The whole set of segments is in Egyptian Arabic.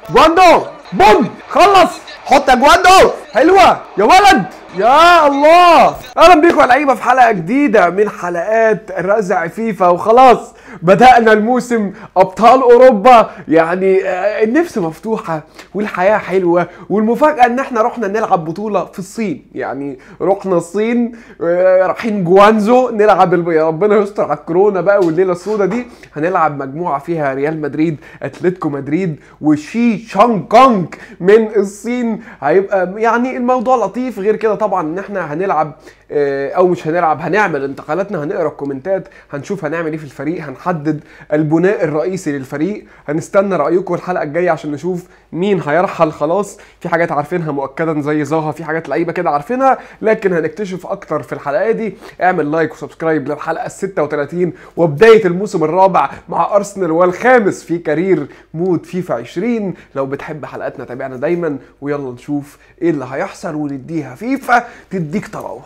جواندو بوم خلص حط يا جواندو حلوه يا ولد يا الله اهلا بيكم يا لعيبه في حلقه جديده من حلقات رزع فيفا وخلاص بدانا الموسم ابطال اوروبا يعني آه، النفس مفتوحه والحياه حلوه والمفاجاه ان احنا رحنا نلعب بطوله في الصين يعني رحنا الصين آه، رايحين جوانزو نلعب الب... يا ربنا يستر على الكورونا بقى والليله السوداء دي هنلعب مجموعه فيها ريال مدريد اتلتيكو مدريد وشي شانغ كونغ من الصين هيبقى يعني الموضوع لطيف غير كده طبعا ان احنا هنلعب آه، او مش هنلعب هنعمل انتقالاتنا هنقرا الكومنتات هنشوف هنعمل ايه في الفريق هنحدد البناء الرئيسي للفريق هنستنى رايكم الحلقه الجايه عشان نشوف مين هيرحل خلاص في حاجات عارفينها مؤكدا زي زاها في حاجات لعيبه كده عارفينها لكن هنكتشف اكتر في الحلقه دي اعمل لايك وسبسكرايب للحلقه ال 36 وبدايه الموسم الرابع مع ارسنال والخامس في كارير مود فيفا 20 لو بتحب حلقاتنا تابعنا دايما ويلا نشوف ايه اللي هيحصل ونديها فيفا تديك طراوه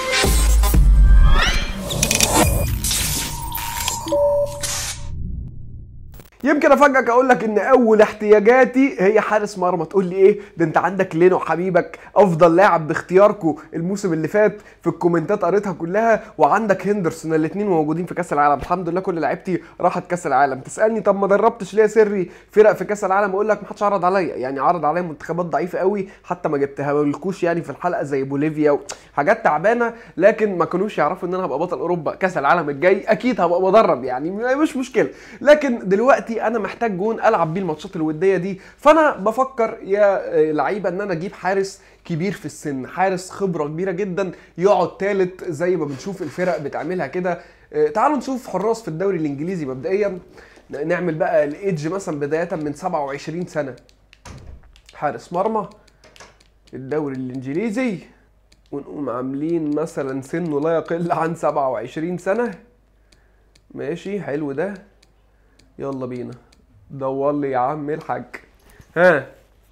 يمكن افاجئك اقول لك ان اول احتياجاتي هي حارس مرمى تقول لي ايه ده انت عندك لينو حبيبك افضل لاعب باختياركو الموسم اللي فات في الكومنتات قريتها كلها وعندك هندرسون الاثنين موجودين في كاس العالم الحمد لله كل لعيبتي راحت كاس العالم تسالني طب ما دربتش ليه سري فرق في كاس العالم اقول لك ما حدش عرض عليا يعني عرض عليا منتخبات ضعيفه قوي حتى ما جبتها لكوش يعني في الحلقه زي بوليفيا وحاجات تعبانه لكن ما كانوش يعرفوا ان انا هبقى بطل اوروبا كاس العالم الجاي اكيد هبقى بدرب يعني مش مشكله لكن دلوقتي انا محتاج جون العب بيه الماتشات الوديه دي فانا بفكر يا آه، لعيبه ان انا اجيب حارس كبير في السن حارس خبره كبيره جدا يقعد تالت زي ما بنشوف الفرق بتعملها كده آه، تعالوا نشوف حراس في الدوري الانجليزي مبدئيا ن- نعمل بقى الايدج مثلا بدايه من 27 سنه حارس مرمى الدوري الانجليزي ونقوم عاملين مثلا سنه لا يقل عن 27 سنه ماشي حلو ده يلا بينا دور لي يا عم الحاج ها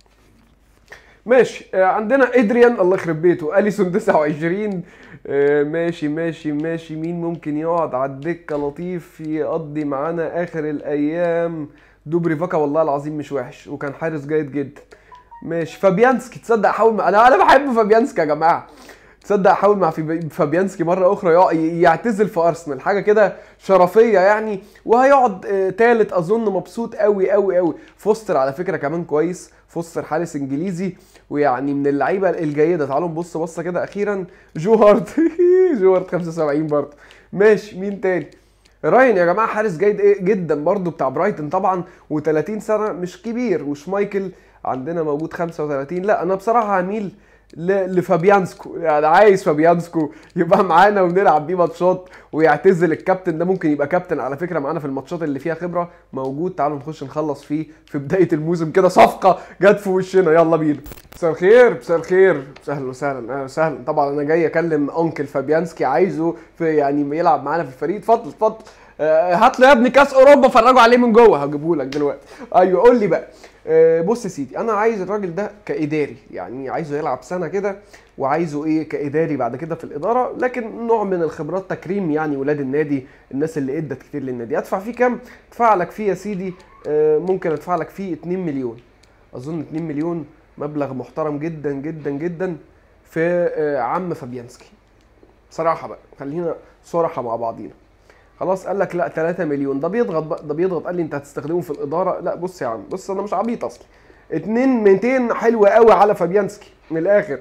ماشي آه، عندنا ادريان الله يخرب بيته اليسون 29 آه، ماشي ماشي ماشي مين ممكن يقعد على الدكه لطيف يقضي معانا اخر الايام دوبري فاكا والله العظيم مش وحش وكان حارس جيد جدا ماشي فابيانسكي تصدق احاول مع... انا انا بحب فابيانسكي يا جماعه تصدق احاول مع في- فابيانسكي مره اخرى يقع- يعتزل في ارسنال حاجه كده شرفيه يعني وهيقعد آه، تالت اظن مبسوط قوي قوي قوي فوستر على فكره كمان كويس فوستر حارس انجليزي ويعني من اللعيبه الجيده تعالوا نبص بصه كده اخيرا جو هارت جو هارت 75 برضه ماشي مين تاني راين يا جماعه حارس جيد إيه جدا برضو بتاع برايتن طبعا و30 سنه مش كبير وشمايكل عندنا موجود 35 لا انا بصراحه هميل ل- لفابيانسكو يعني عايز فابيانسكو يبقى معانا ونلعب بيه ماتشات ويعتزل الكابتن ده ممكن يبقى كابتن على فكره معانا في الماتشات اللي فيها خبره موجود تعالوا نخش نخلص فيه في بدايه الموسم كده صفقه جت في وشنا يلا بينا مساء الخير مساء الخير اهلا وسهلا اهلا وسهلا طبعا انا جاي اكلم انكل فابيانسكي عايزه في يعني يلعب معانا في الفريق اتفضل اتفضل آه، هات له يا ابني كاس اوروبا فرجوا عليه من جوه هجيبه لك دلوقتي ايوه قول لي بقى آه، بص يا سيدي انا عايز الراجل ده كاداري يعني عايزه يلعب سنه كده وعايزه ايه كاداري بعد كده في الاداره لكن نوع من الخبرات تكريم يعني ولاد النادي الناس اللي ادت كتير للنادي ادفع فيه كام ادفع لك فيه يا سيدي آه، ممكن ادفع لك فيه 2 مليون اظن 2 مليون مبلغ محترم جدا جدا جدا في آه، عم فابيانسكي صراحه بقى خلينا صراحه مع بعضينا خلاص قال لك لا 3 مليون ده بيضغط بقى ده بيضغط قال لي انت هتستخدمه في الاداره لا بص يا عم بص انا مش عبيط اصلي 2 200 حلوه قوي على فابيانسكي من الاخر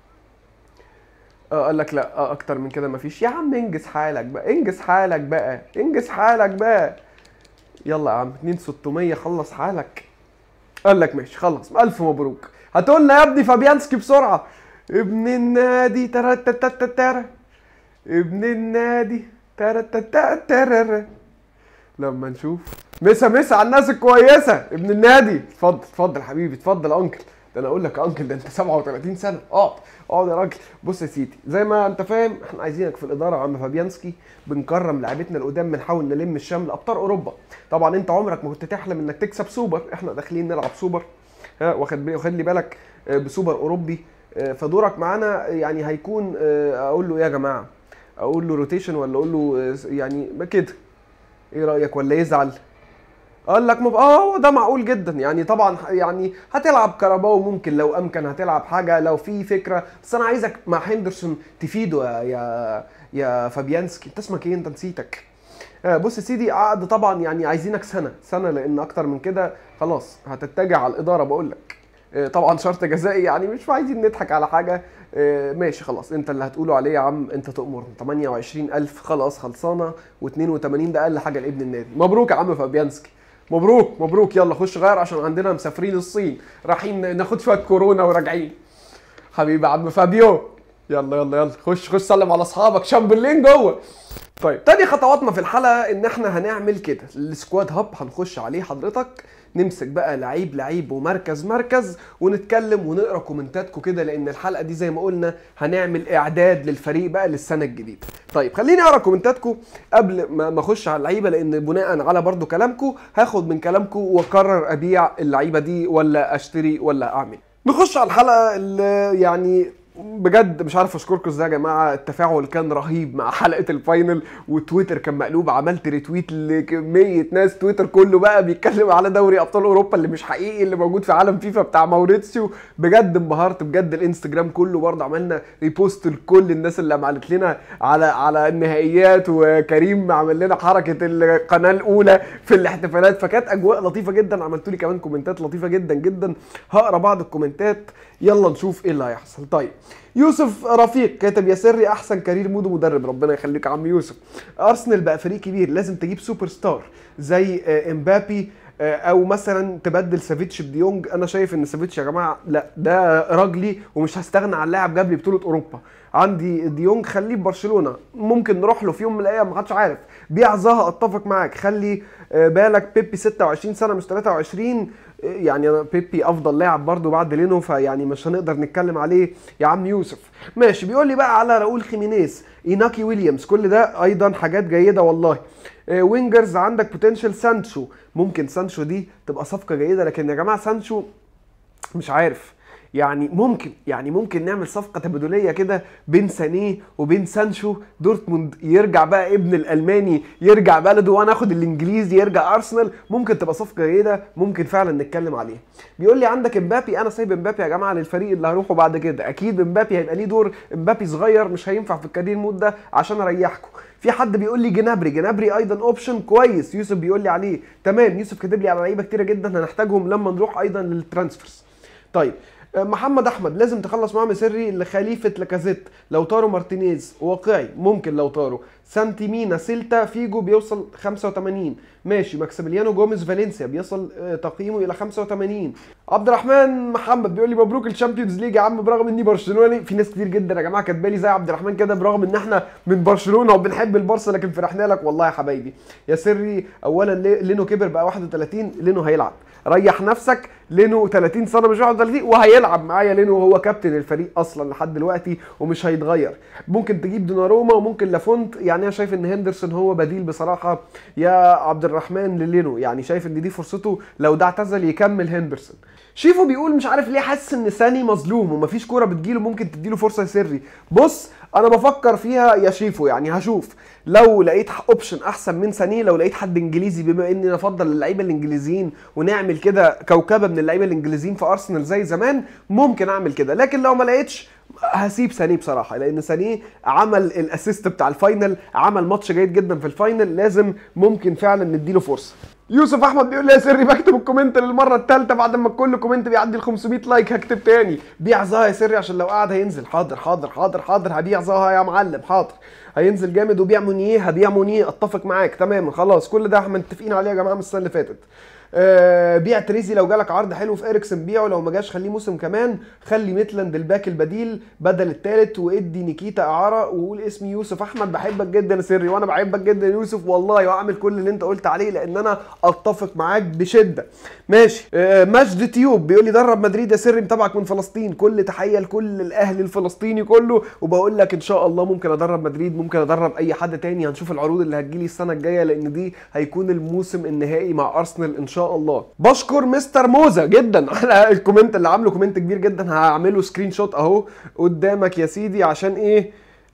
اه قال لك لا اه اكتر من كده مفيش يا عم انجز حالك بقى انجز حالك بقى انجز حالك بقى يلا يا عم 2 600 خلص حالك قال لك ماشي خلص الف مبروك هتقولنا يا ابني فابيانسكي بسرعه ابن النادي ترى ترى ابن النادي ترى ترى لما نشوف مسا مسا على الناس الكويسه ابن النادي اتفضل اتفضل حبيبي اتفضل يا انكل ده انا اقول لك يا انكل ده انت 37 سنه اقعد اقعد يا راجل بص يا سيدي زي ما انت فاهم احنا عايزينك في الاداره يا عم فابيانسكي بنكرم لعيبتنا القدام بنحاول نلم الشمل ابطال اوروبا طبعا انت عمرك ما كنت تحلم انك تكسب سوبر احنا داخلين نلعب سوبر ها واخد بي- واخد لي بالك آه، بسوبر اوروبي آه، فدورك معانا يعني هيكون آه، اقول له ايه يا جماعه اقول له روتيشن ولا اقول له آه، يعني ما كده ايه رايك ولا يزعل قال لك مب... اه هو ده معقول جدا يعني طبعا يعني هتلعب كهرباء ممكن لو امكن هتلعب حاجه لو في فكره بس انا عايزك مع هندرسون تفيده يا يا يا فابيانسكي انت اسمك ايه انت نسيتك آه، بص يا سيدي عقد طبعا يعني عايزينك سنه سنه لان اكتر من كده خلاص هتتجه على الاداره بقول لك آه، طبعا شرط جزائي يعني مش عايزين نضحك على حاجه آه، ماشي خلاص انت اللي هتقوله عليه يا عم انت تؤمر 28000 خلاص خلصانه و82 ده اقل حاجه لابن النادي مبروك يا عم فابيانسكي مبروك مبروك يلا خش غير عشان عندنا مسافرين الصين رايحين ناخد شويه كورونا وراجعين حبيبي يا عم فابيو يلا يلا يلا خش خش سلم على اصحابك شامبرلين جوه طيب تاني خطواتنا في الحلقه ان احنا هنعمل كده السكواد هاب هنخش عليه حضرتك نمسك بقى لعيب لعيب ومركز مركز ونتكلم ونقرا كومنتاتكم كده لان الحلقه دي زي ما قلنا هنعمل اعداد للفريق بقى للسنه الجديده طيب خليني اقرا كومنتاتكم قبل ما ما اخش على اللعيبه لان بناء على برضو كلامكم هاخد من كلامكم واقرر ابيع اللعيبه دي ولا اشتري ولا اعمل نخش على الحلقه اللي يعني بجد مش عارف اشكركم ازاي يا جماعه التفاعل كان رهيب مع حلقه الفاينل وتويتر كان مقلوب عملت ريتويت لكميه ناس تويتر كله بقى بيتكلم على دوري ابطال اوروبا اللي مش حقيقي اللي موجود في عالم فيفا بتاع ماوريتسيو بجد انبهرت بجد الانستجرام كله برضه عملنا ريبوست لكل الناس اللي عملت لنا على على النهائيات وكريم عمل لنا حركه القناه الاولى في الاحتفالات فكانت اجواء لطيفه جدا عملتوا لي كمان كومنتات لطيفه جدا جدا هقرا بعض الكومنتات يلا نشوف ايه اللي هيحصل طيب يوسف رفيق كاتب يا سري احسن كارير مود ومدرب ربنا يخليك يا عم يوسف ارسنال بقى فريق كبير لازم تجيب سوبر ستار زي آه، امبابي آه، او مثلا تبدل سافيتش بديونج انا شايف ان سافيتش يا جماعه لا ده راجلي ومش هستغنى عن لاعب جاب لي بطوله اوروبا عندي ديونج خليه في برشلونه ممكن نروح له في يوم من الايام محدش عارف بيع زها اتفق معاك خلي آه، بالك بيبي 26 سنه مش 23 يعني أنا بيبي افضل لاعب برضو بعد لينو فيعني مش هنقدر نتكلم عليه يا عم يوسف ماشي بيقول لي بقى على راؤول خيمينيز ايناكي ويليامز كل ده ايضا حاجات جيده والله آه، وينجرز عندك بوتنشال سانشو ممكن سانشو دي تبقى صفقه جيده لكن يا جماعه سانشو مش عارف يعني ممكن يعني ممكن نعمل صفقه تبادليه كده بين سانيه وبين سانشو دورتموند يرجع بقى ابن الالماني يرجع بلده وانا اخد الانجليزي يرجع ارسنال ممكن تبقى صفقه جيده ممكن فعلا نتكلم عليها بيقول لي عندك امبابي انا سايب امبابي يا جماعه للفريق اللي هروحه بعد كده اكيد امبابي هيبقى ليه دور امبابي صغير مش هينفع في الكارير مود ده عشان اريحكم في حد بيقول لي جنابري جنابري ايضا اوبشن كويس يوسف بيقول لي عليه تمام يوسف كاتب لي على لعيبه كتيره جدا هنحتاجهم لما نروح ايضا للترانسفيرز طيب آه، محمد احمد لازم تخلص معاه سري لخليفه لاكازيت لو تارو مارتينيز واقعي ممكن لو تارو سانتيمينا سيلتا فيجو بيوصل 85 ماشي ماكسيميليانو جوميز فالنسيا بيصل آه، تقييمه الى 85 عبد الرحمن محمد بيقول لي مبروك الشامبيونز ليج يا عم برغم اني برشلوني في ناس كتير جدا يا جماعه كاتبه لي زي عبد الرحمن كده برغم ان احنا من برشلونه وبنحب البارسا لكن فرحنا لك والله يا حبايبي يا سري اولا لي- لينو كبر بقى 31 لينو هيلعب ريح نفسك لينو 30 سنه مش 31 وهيلعب معايا لينو وهو كابتن الفريق اصلا لحد دلوقتي ومش هيتغير ممكن تجيب دوناروما وممكن لافونت يعني انا شايف ان هندرسون هو بديل بصراحه يا عبد الرحمن للينو يعني شايف ان دي فرصته لو ده اعتزل يكمل هندرسون شيفو بيقول مش عارف ليه حاسس ان ساني مظلوم ومفيش كوره بتجيله ممكن تديله فرصه سري بص انا بفكر فيها يا شيفو يعني هشوف لو لقيت اوبشن احسن من ساني لو لقيت حد انجليزي بما اني افضل اللعيبه الانجليزيين ونعمل كده كوكبه من اللعيبه الانجليزيين في ارسنال زي زمان ممكن اعمل كده لكن لو ما لقيتش هسيب ساني بصراحه لان ساني عمل الاسيست بتاع الفاينل عمل ماتش جيد جدا في الفاينل لازم ممكن فعلا نديله فرصه يوسف احمد بيقول لي يا سري بكتب الكومنت للمره الثالثه بعد ما كل كومنت بيعدي ال 500 لايك هكتب تاني بيع زها يا سري عشان لو قعد هينزل حاضر حاضر حاضر حاضر هبيع زها يا معلم حاضر هينزل جامد وبيع مونيه هبيع مونيه اتفق معاك تماما خلاص كل ده احنا متفقين عليه يا جماعه من السنه اللي فاتت آه بيع تريزي لو جالك عرض حلو في اريكسن بيعه لو ما جاش خليه موسم كمان خلي ميتلاند الباك البديل بدل الثالث وادي نيكيتا اعاره وقول اسمي يوسف احمد بحبك جدا يا سري وانا بحبك جدا يا يوسف والله واعمل كل اللي انت قلت عليه لان انا اتفق معاك بشده ماشي آه مجد تيوب بيقول لي درب مدريد يا سري متابعك من فلسطين كل تحيه لكل الاهلي الفلسطيني كله وبقول لك ان شاء الله ممكن ادرب مدريد ممكن ادرب اي حد تاني هنشوف العروض اللي هتجيلي السنه الجايه لان دي هيكون الموسم النهائي مع ارسنال ان شاء الله بشكر مستر موزة جدا على الكومنت اللي عامله كومنت كبير جدا هعمله سكرين شوت اهو قدامك يا سيدي عشان ايه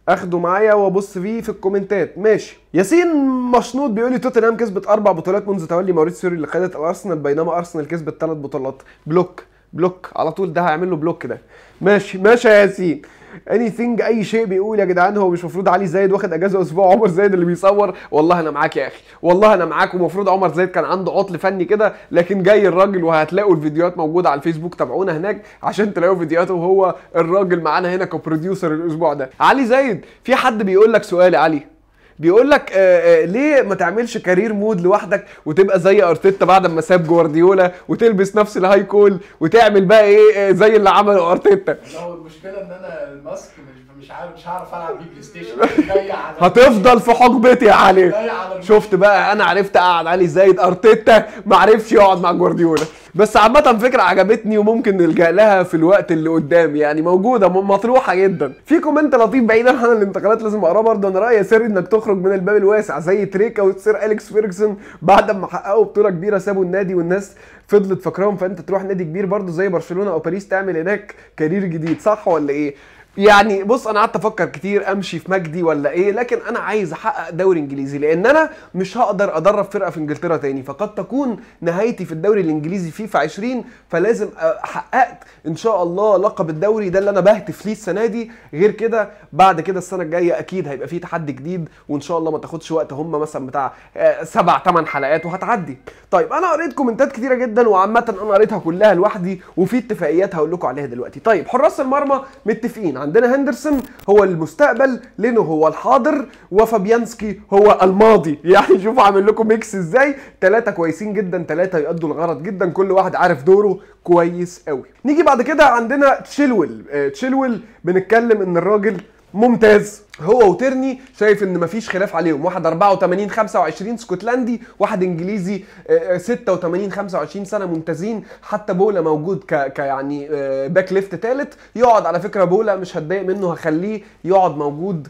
اخده معايا وابص فيه في الكومنتات ماشي ياسين مشنوط بيقول لي توتنهام كسبت اربع بطولات منذ تولي موريتسيو اللي خدت الارسنال بينما ارسنال كسبت ثلاث بطولات بلوك بلوك على طول ده هيعمل له بلوك ده ماشي ماشي يا ياسين اني ثينج اي شيء بيقول يا جدعان هو مش المفروض علي زايد واخد اجازه اسبوع عمر زايد اللي بيصور والله انا معاك يا اخي والله انا معاك ومفروض عمر زايد كان عنده عطل فني كده لكن جاي الراجل وهتلاقوا الفيديوهات موجوده على الفيسبوك تابعونا هناك عشان تلاقوا فيديوهاته وهو الراجل معانا هنا كبروديوسر الاسبوع ده علي زايد في حد بيقول لك سؤال يا علي بيقول لك آه، آه، ليه ما تعملش كارير مود لوحدك وتبقى زي ارتيتا بعد ما ساب جوارديولا وتلبس نفس الهاي كول وتعمل بقى ايه آه، زي اللي عمله ارتيتا هو المشكله ان انا الماسك مش مش عارف مش هعرف العب بيه بلاي ستيشن جاي على هتفضل في حقبتي يا علي جاي على شفت بقى انا عرفت اقعد علي زايد ارتيتا ما عرفش يقعد مع جوارديولا بس عامة فكرة عجبتني وممكن نلجأ لها في الوقت اللي قدام يعني موجودة م- مطروحة جدا. في كومنت لطيف بعيدا عن الانتقالات لازم اقراه برضه انا رأيي يا سير انك تخرج من الباب الواسع زي تريكا وسير اليكس فيرجسون بعد ما حققوا بطولة كبيرة سابوا النادي والناس فضلت فاكراهم فانت تروح نادي كبير برضه زي برشلونة او باريس تعمل هناك كارير جديد صح ولا ايه؟ يعني بص انا قعدت افكر كتير امشي في مجدي ولا ايه لكن انا عايز احقق دوري انجليزي لان انا مش هقدر ادرب فرقه في انجلترا تاني فقد تكون نهايتي في الدوري الانجليزي فيفا 20 فلازم أ- حققت ان شاء الله لقب الدوري ده اللي انا بهتف ليه السنه دي غير كده بعد كده السنه الجايه اكيد هيبقى فيه تحدي جديد وان شاء الله ما تاخدش وقت هم مثلا بتاع آه، سبع ثمان حلقات وهتعدي طيب انا قريت كومنتات كتيره جدا وعامه انا قريتها كلها لوحدي وفي اتفاقيات هقول لكم عليها دلوقتي طيب حراس المرمى متفقين عندنا هندرسون هو المستقبل لينو هو الحاضر وفابيانسكي هو الماضي يعني شوفوا عامل لكم ميكس ازاي ثلاثه كويسين جدا ثلاثه يؤدوا الغرض جدا كل واحد عارف دوره كويس قوي نيجي بعد كده عندنا تشيلويل آه، تشيلويل بنتكلم ان الراجل ممتاز هو وترني شايف ان مفيش خلاف عليهم واحد 84 25 اسكتلندي واحد انجليزي آه، آه، 86 25 سنه ممتازين حتى بولا موجود ك, ك يعني آه، باك ليفت ثالث يقعد على فكره بولا مش هتضايق منه هخليه يقعد موجود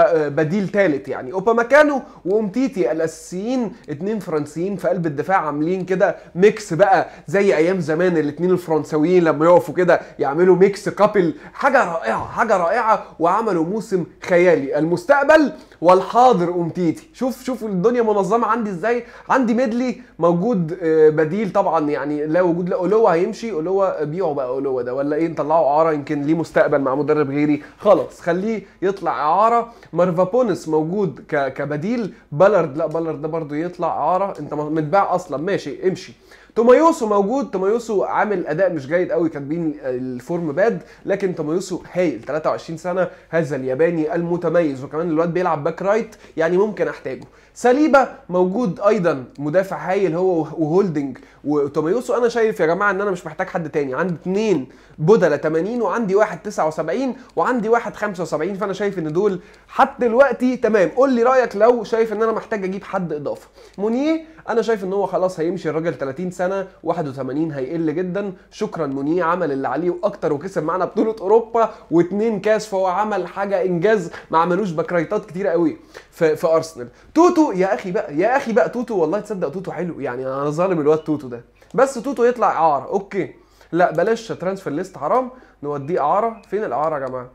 كبديل ثالث يعني اوبا مكانه وامتيتي الاساسيين اتنين فرنسيين في قلب الدفاع عاملين كده ميكس بقى زي ايام زمان الاتنين الفرنساويين لما يقفوا كده يعملوا ميكس كابل حاجه رائعه حاجه رائعه وعملوا موسم خيالي المستقبل والحاضر امتيتي شوف شوف الدنيا منظمه عندي ازاي عندي ميدلي موجود آه، بديل طبعا يعني لا وجود لا اولوا هيمشي اولوا بيعوا بقى اولوا ده ولا ايه نطلعه اعاره يمكن ليه مستقبل مع مدرب غيري خلاص خليه يطلع اعاره مارفابونس موجود ك... كبديل بالارد لا بالارد ده برضو يطلع اعاره انت متباع اصلا ماشي امشي تومايوسو موجود تومايوسو عامل اداء مش جيد قوي كاتبين الفورم باد لكن تومايوسو هايل 23 سنه هذا الياباني المتميز وكمان الواد بيلعب باك رايت يعني ممكن احتاجه ساليبا موجود ايضا مدافع هايل هو وهولدنج وتومايوسو انا شايف يا جماعه ان انا مش محتاج حد تاني عندي اتنين بدلة 80 وعندي واحد 79 وعندي واحد 75 فانا شايف ان دول حتى دلوقتي تمام قول لي رايك لو شايف ان انا محتاج اجيب حد اضافه مونيه انا شايف ان هو خلاص هيمشي الراجل 30 سنه 81 هيقل جدا شكرا مونيه عمل اللي عليه واكتر وكسب معانا بطوله اوروبا واثنين كاس فهو عمل حاجه انجاز ما عملوش باكرايتات كتيره قوي في, في ارسنال توتو يا اخي بقى يا اخي بقى توتو والله تصدق توتو حلو يعني انا ظالم الواد توتو ده بس توتو يطلع اعاره اوكي لا بلاش ترانسفير ليست حرام نوديه اعاره فين الاعاره يا جماعه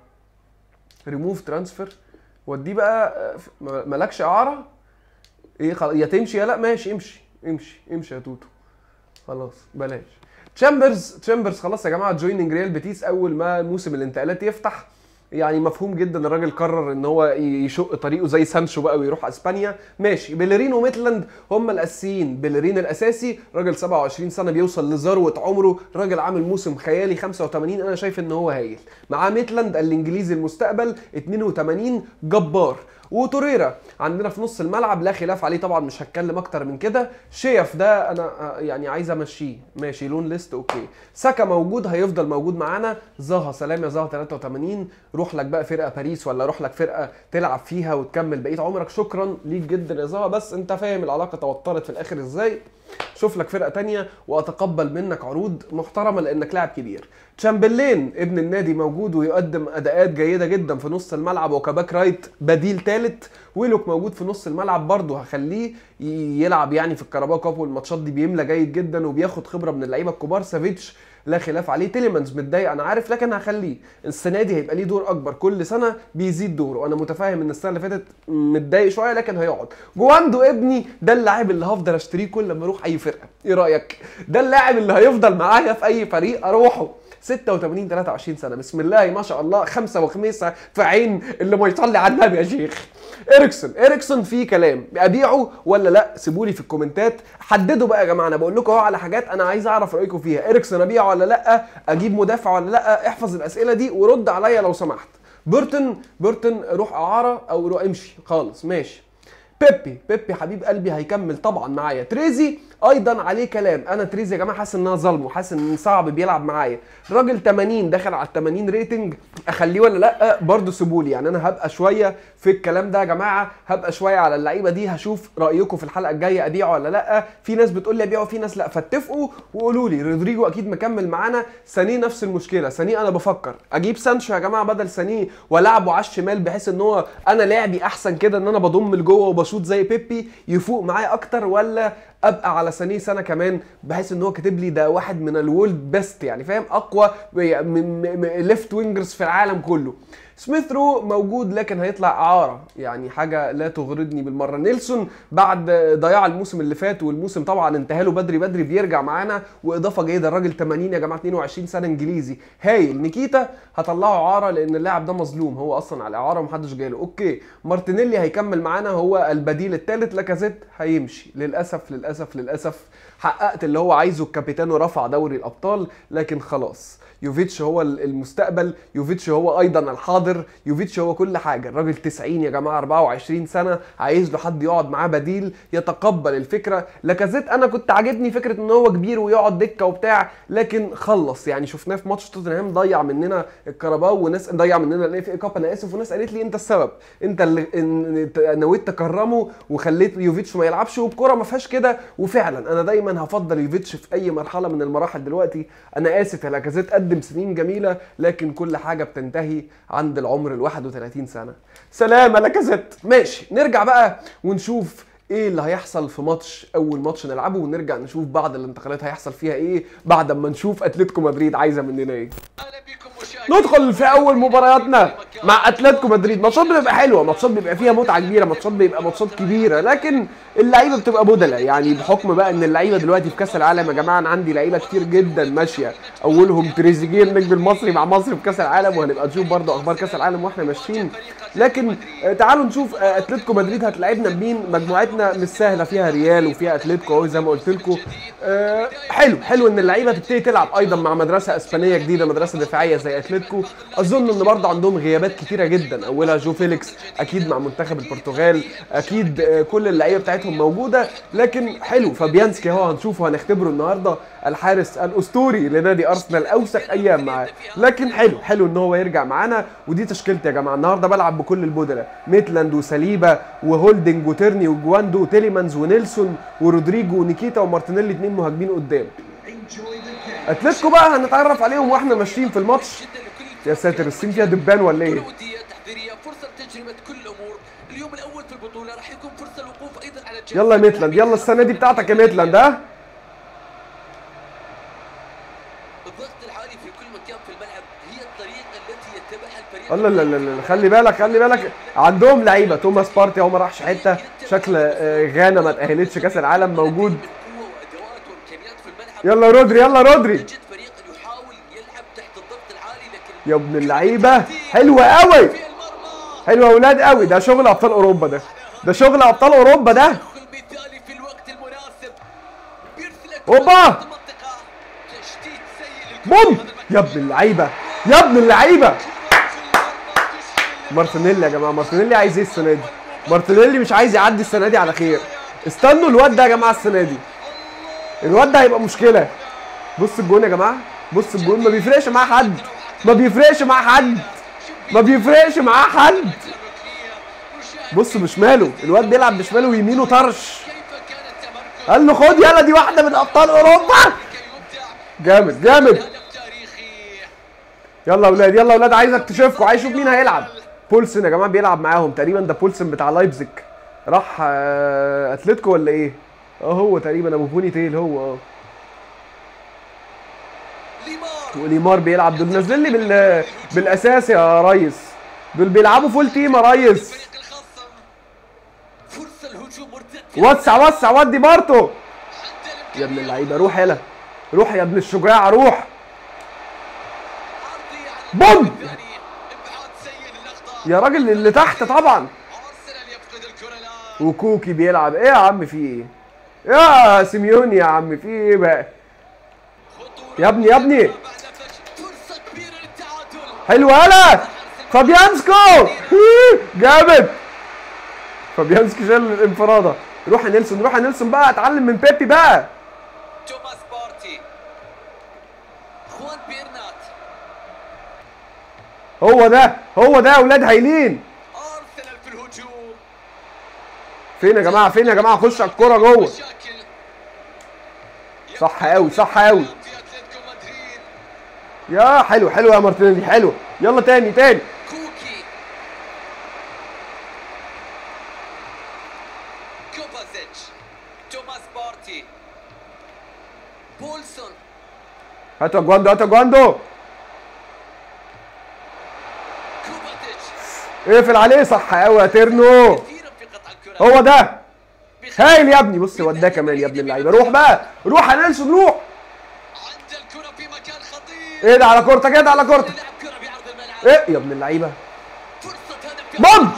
ريموف ترانسفير وديه بقى آه، ف- ما- مالكش اعاره ايه خلاص يا تمشي يا لا ماشي امشي امشي امشي يا توتو خلاص بلاش تشامبرز تشامبرز خلاص يا جماعه جويننج ريال بيتيس اول ما موسم الانتقالات يفتح يعني مفهوم جدا الراجل قرر ان هو يشق طريقه زي سانشو بقى ويروح اسبانيا ماشي بيلرين وميتلاند هم الاساسيين بيلرين الاساسي راجل 27 سنه بيوصل لذروه عمره راجل عامل موسم خيالي 85 انا شايف ان هو هايل معاه ميتلاند الانجليزي المستقبل 82 جبار وتوريرا عندنا في نص الملعب لا خلاف عليه طبعا مش هتكلم اكتر من كده شيف ده انا آه، يعني عايز امشيه ماشي لون ليست اوكي ساكا موجود هيفضل موجود معانا زها سلام يا زها 83 روح لك بقى فرقه باريس ولا روح لك فرقه تلعب فيها وتكمل بقيه عمرك شكرا ليك جدا يا زها بس انت فاهم العلاقه توترت في الاخر ازاي شوف لك فرقه تانية واتقبل منك عروض محترمه لانك لاعب كبير تشامبرلين ابن النادي موجود ويقدم اداءات جيده جدا في نص الملعب وكباك رايت بديل ثالث ويلوك موجود في نص الملعب برضه هخليه ي- يلعب يعني في الكاراباو كاب والماتشات دي بيملى جيد جدا وبياخد خبره من اللعيبه الكبار سافيتش لا خلاف عليه تيليمانز متضايق انا عارف لكن هخليه السنه دي هيبقى ليه دور اكبر كل سنه بيزيد دوره وانا متفاهم ان السنه اللي فاتت متضايق شويه لكن هيقعد جواندو ابني ده اللاعب اللي هفضل اشتريه كل ما اروح اي فرقه ايه رايك ده اللاعب اللي هيفضل معايا في اي فريق اروحه 86 23 سنه بسم الله ما شاء الله خمسه وخميسه في عين اللي ما يصلي على النبي يا شيخ اريكسون اريكسون في كلام ابيعه ولا لا سيبوا لي في الكومنتات حددوا بقى يا جماعه انا بقول لكم اهو على حاجات انا عايز اعرف رايكم فيها اريكسون ابيعه ولا لا اجيب مدافع ولا لا احفظ الاسئله دي ورد عليا لو سمحت بورتن بورتن روح اعاره او روح امشي خالص ماشي بيبي بيبي حبيب قلبي هيكمل طبعا معايا تريزي ايضا عليه كلام انا تريزي يا جماعه حاسس ان انا ظلمه حاسس ان صعب بيلعب معايا راجل 80 دخل على 80 ريتنج اخليه ولا لا برضه سيبولي يعني انا هبقى شويه في الكلام ده يا جماعه هبقى شويه على اللعيبه دي هشوف رايكم في الحلقه الجايه ابيعه ولا لا في ناس بتقول لي ابيعه في ناس لا فاتفقوا وقولوا لي رودريجو اكيد مكمل معانا سانيه نفس المشكله سانيه انا بفكر اجيب سانشو يا جماعه بدل سانيه والعبه على الشمال بحيث ان هو انا لعبي احسن كده ان انا بضم لجوه وبشوط زي بيبي يفوق معايا اكتر ولا ابقى على سانيه سنه كمان بحيث ان هو كاتب لي ده واحد من الورلد بيست يعني فاهم اقوى ليفت وينجرز في العالم كله سميث رو موجود لكن هيطلع اعاره يعني حاجه لا تغرضني بالمره نيلسون بعد ضياع الموسم اللي فات والموسم طبعا انتهى له بدري بدري بيرجع معانا واضافه جيده الراجل 80 يا جماعه 22 سنه انجليزي هايل نيكيتا هطلعه اعاره لان اللاعب ده مظلوم هو اصلا على الاعاره ومحدش جاله اوكي مارتينيلي هيكمل معانا هو البديل الثالث لاكازيت هيمشي للاسف للاسف للاسف حققت اللي هو عايزه الكابيتانو رفع دوري الابطال لكن خلاص يوفيتش هو المستقبل يوفيتش هو ايضا الحاضر يوفيتش هو كل حاجه الراجل 90 يا جماعه 24 سنه عايز له حد يقعد معاه بديل يتقبل الفكره لاكازيت انا كنت عاجبني فكره ان هو كبير ويقعد دكه وبتاع لكن خلص يعني شفناه في ماتش توتنهام ضيع مننا الكهرباء وناس ضيع مننا الاف اي كاب انا اسف وناس قالت لي انت السبب انت اللي نويت تكرمه وخليت يوفيتش ما يلعبش وبكره ما فيهاش كده وفعلا انا دايما هفضل يوفيتش في اي مرحله من المراحل دلوقتي انا اسف يا لاكازيت قدم سنين جميله لكن كل حاجه بتنتهي عند العمر ال 31 سنه سلام يا لاكازيت ماشي نرجع بقى ونشوف ايه اللي هيحصل في ماتش اول ماتش نلعبه ونرجع نشوف بعض الانتقالات هيحصل فيها ايه بعد ما نشوف اتلتيكو مدريد عايزه مننا ايه ندخل في اول مبارياتنا مع اتلتيكو مدريد ماتشات بتبقى حلوه ماتشات بيبقى فيها متعه كبيره ماتشات بيبقى ماتشات كبيره لكن اللعيبه بتبقى بدله يعني بحكم بقى ان اللعيبه دلوقتي في كاس العالم يا جماعه انا عندي لعيبه كتير جدا ماشيه اولهم تريزيجيه النجم المصري مع مصر في كاس العالم وهنبقى نشوف برضه اخبار كاس العالم واحنا ماشيين لكن تعالوا نشوف اتلتيكو مدريد هتلعبنا بمين مجموعتنا مش سهله فيها ريال وفيها اتلتيكو اهو زي ما قلت لكم أه حلو حلو ان اللعيبه تبتدي تلعب ايضا مع مدرسه اسبانيه جديده مدرسه دفاعيه زي اتلتيكو اظن ان برضه عندهم غيابات كتيره جدا اولها جو فيليكس اكيد مع منتخب البرتغال اكيد كل اللعيبه بتاعتهم موجوده لكن حلو فابيانسكي اهو هنشوفه هنختبره النهارده الحارس الاسطوري لنادي ارسنال اوسخ ايام معاه لكن حلو حلو ان هو يرجع معانا ودي تشكيلتي يا جماعه النهارده بلعب بكل البدلاء ميتلاند وساليبا وهولدنج وتيرني وجواندو وتيليمانز ونيلسون ورودريجو ونيكيتا ومارتينيلي اتنين مهاجمين قدام اتلتيكو بقى هنتعرف عليهم واحنا ماشيين في الماتش يا ساتر السين فيها دبان ولا ايه فرصه لتجربه كل الامور اليوم الاول في البطوله راح يكون فرصه للوقوف ايضا على يلا يا ميتلاند يلا السنه دي بتاعتك يا ميتلاند ها الضغط العالي في كل مكان في الملعب هي الطريقه التي يتبعها الفريق الله لا لا لا خلي بالك خلي بالك عندهم لعيبه توماس بارتي اهو ما راحش حته شكل غانا ما تاهلتش كاس العالم موجود من قوه وادوات وامكانيات في الملعب يلا رودري يلا رودري تجد فريق يحاول يلعب تحت الضغط العالي لكن يا ابن اللعيبه حلوه قوي في المرمى حلوه يا اولاد قوي ده شغل ابطال اوروبا ده ده شغل ابطال اوروبا ده التدخل مثالي في الوقت المناسب بيرسلك أوبا! في المنطقه تشتيت سيء للكرة. بوم يا ابن اللعيبه يا ابن اللعيبه مارتينيلي يا جماعه مارتينيلي عايز ايه السنه دي مارتينيلي مش عايز يعدي السنه دي على خير استنوا الواد ده يا جماعه السنه دي الواد ده هيبقى مشكله بص الجون يا جماعه بص الجون ما بيفرقش معاه حد ما بيفرقش معاه حد ما بيفرقش معاه حد بص بشماله الواد بيلعب بشماله ويمينه طرش كيف كان التمركز قال له خد يلا دي واحده من ابطال اوروبا كي يبدع جامد جامد هدف تاريخي يلا يا اولاد يلا يا اولاد عايز اكتشفكم عايز اشوف مين هيلعب بولسن يا جماعه بيلعب معاهم تقريبا ده بولسن بتاع لايبزيج راح آه، اتلتيكو ولا ايه اه هو تقريبا ابو بوني تيل هو اه وليمار بيلعب دول نزل لي بال بالاساس يا ريس دول بيلعبوا فول تيم يا ريس فريق الخصم فرصة الهجوم مرتد وسع وسع ودي بارتو عند يا ابن الإمكانية. اللعيبه روح يلا روح يا ابن الشجاع روح عرضي على بوم! الجانب الثاني. ابعاد سيء للاخطاء يا راجل اللي تحت طبعا ارسنال يفقد الكرة الان وكوكي بيلعب ايه يا عم في ايه يا سيميوني يا عم في ايه بقى خطورة يا ابني- يا ابني. بعد فشل. فرصة كبيرة للتعادل حلو يلا فابيانسكو جامد فابيانسكي شال الانفراده روح يا نيلسون روح يا نيلسون بقى اتعلم من بيبي بقى توماس بارتي خوان بيرنات هو ده هو ده يا اولاد هايلين ارسنال في الهجوم فين يا جماعه فين يا جماعه خش على الكوره جوه مشاكل صح قوي صح قوي في اتلتيكو مدريد يا حلو حلو يا مارتينيلي حلو يلا تاني تاني كوكي كوفازيتش توماس بارتي بولسون هاتوا اجواندو هاتوا اجواندو كوفاتيتش اقفل عليه صح قوي يا تيرنو كثيرا في قطع الكرة هو ده هايل يا ابني بص وداه كمان يا ابن اللعيبه روح بقى روح يا نيلسون روح عند الكرة في مكان خطير ايه ده على كورتك ايه ده على كورتك لعب كرة بعرض الملعب ايه يا ابن اللعيبه فرصة هدف بوم! والكرة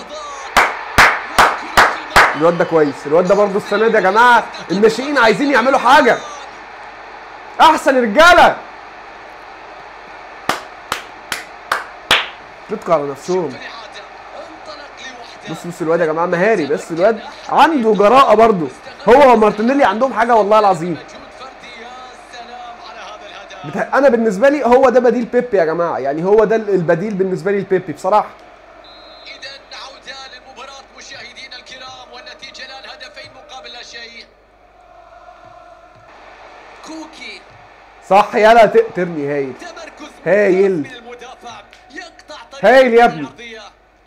في الملعب. الواد ده كويس الواد ده برضه السنه دي يا جماعه الناشئين عايزين يعملوا حاجه احسن رجاله اتقوا على نفسهم بالإعادة. انطلق لوحده. بص بص الواد يا جماعه مهاري بس الواد عنده جراءه برضه هو ومارتينيلي عندهم حاجه والله العظيم مجهود فردي يا سلام على هذا الهدف بتا- انا بالنسبه لي هو ده بديل بيبي يا جماعه يعني هو ده البديل بالنسبه لي لبيبي بصراحه إذا عودة للمباراة مشاهدينا الكرام والنتيجة الآن هدفين مقابل لا شيء. كوكي صح يلا ت- ترمي هايل تمركز هايل. ممتاز من المدافع يقطع طريق هايل يا ابني. العرضية.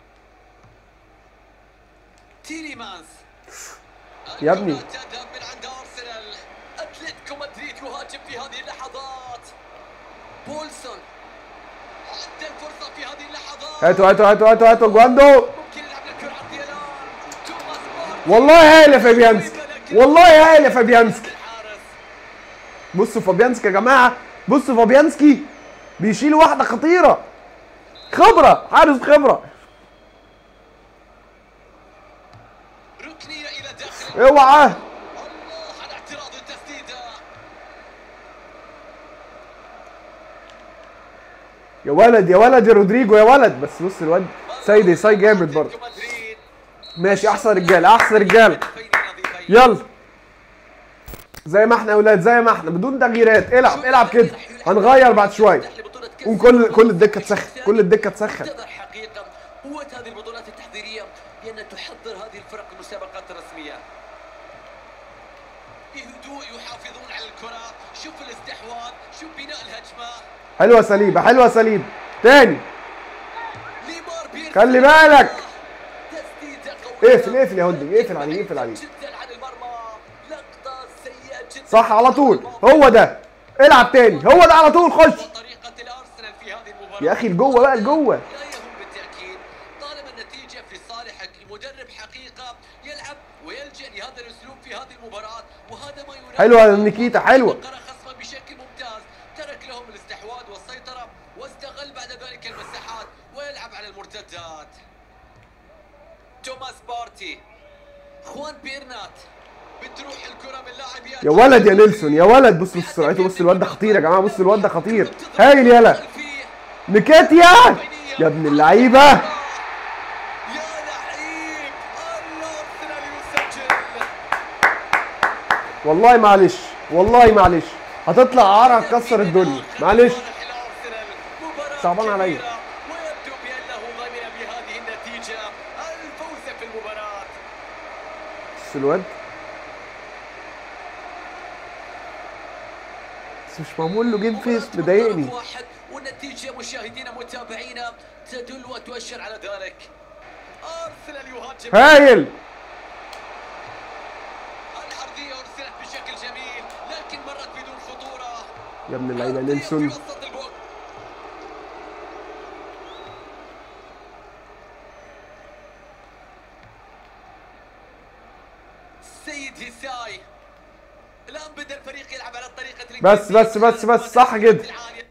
تيليمانس يا ابني. الكرة تذهب من عند أرسنال أتلتيكو مدريد يهاجم في هذه اللحظات بولسون عنده الفرصة في هذه اللحظات هاتوا هاتوا هاتوا هاتوا هاتوا جواندو ممكن يلعب الكرة عرضية الآن توماس بارتي والله هايل يا فابيانسكي والله هايل يا فابيانسكي الحارس بصوا فابيانسكي يا جماعه بصوا فابيانسكي بيشيل واحده خطيره خبره حارس خبره ركنية إلى داخل اوعى الله على اعتراض التسديدة يا ولد يا ولد يا رودريجو يا ولد بس بص الواد سيد يساي جامد برضه أتلتيكو مدريد ماشي احسن رجاله احسن رجاله هدفين نظيفين. يلا زي ما احنا يا اولاد زي ما احنا بدون تغييرات العب العب كده هنغير بعد شويه قوم كل كل الدكه تسخن كل الدكه تسخن تظهر حقيقة قوة هذه البطولات التحضيرية بأن تحضر هذه الفرق المسابقات الرسمية بهدوء يحافظون على الكرة شوف الاستحواذ شوف بناء الهجمة حلوه سليبه حلوه سليبه تاني ليمار بيرفع خلي بالك. تسديدة قوية اقفل اقفل يا هندي اقفل عليه اقفل عليه جدا عن المرمى لقطة سيئة جدا صح على طول هو ده العب تاني هو ده على طول خش وطريقة الأرسنال في هذه المباراة يا اخي لجوه بقى لجوه لا يهم بالتأكيد طالما النتيجة في صالحك المدرب حقيقة يلعب ويلجأ لهذا الأسلوب في هذه المباراة وهذا ما يناسب حلوه يا نيكيتا حلوه قرأ خصمه بشكل ممتاز ترك لهم الاستحواذ والسيطرة واستغل بعد ذلك المساحات ويلعب على المرتدات توماس بارتي خوان بيرنات بتروح الكرة من لاعب ياتي يا ولد يا نيلسون يا ولد بص بص سرعته بص الواد ده خطير يا جماعه بص الواد ده خطير هايل يلا خلفية. نكاتيا يا ابن اللعيبه يا لعيب الارسنال يسجل والله معلش والله معلش هتطلع عرق هتكسر الدنيا معلش صعبان عليا. ويبدو بانه ضمن بهذه النتيجه الفوز في المباراه بص الواد بس مش معمول له جيم فيس مباراة مضايقني طرف واحد والنتيجه مشاهدينا متابعينا تدل وتؤشر على ذلك ارسنال يهاجم هايل العرضيه ارسلت بشكل جميل لكن مرت بدون خطوره يا ابن اللعيبه عرضية نيلسون في وسط البوكس سيد هساي الان بدا الفريق يلعب على الطريقه بس- بس- بس- بس، صح كده.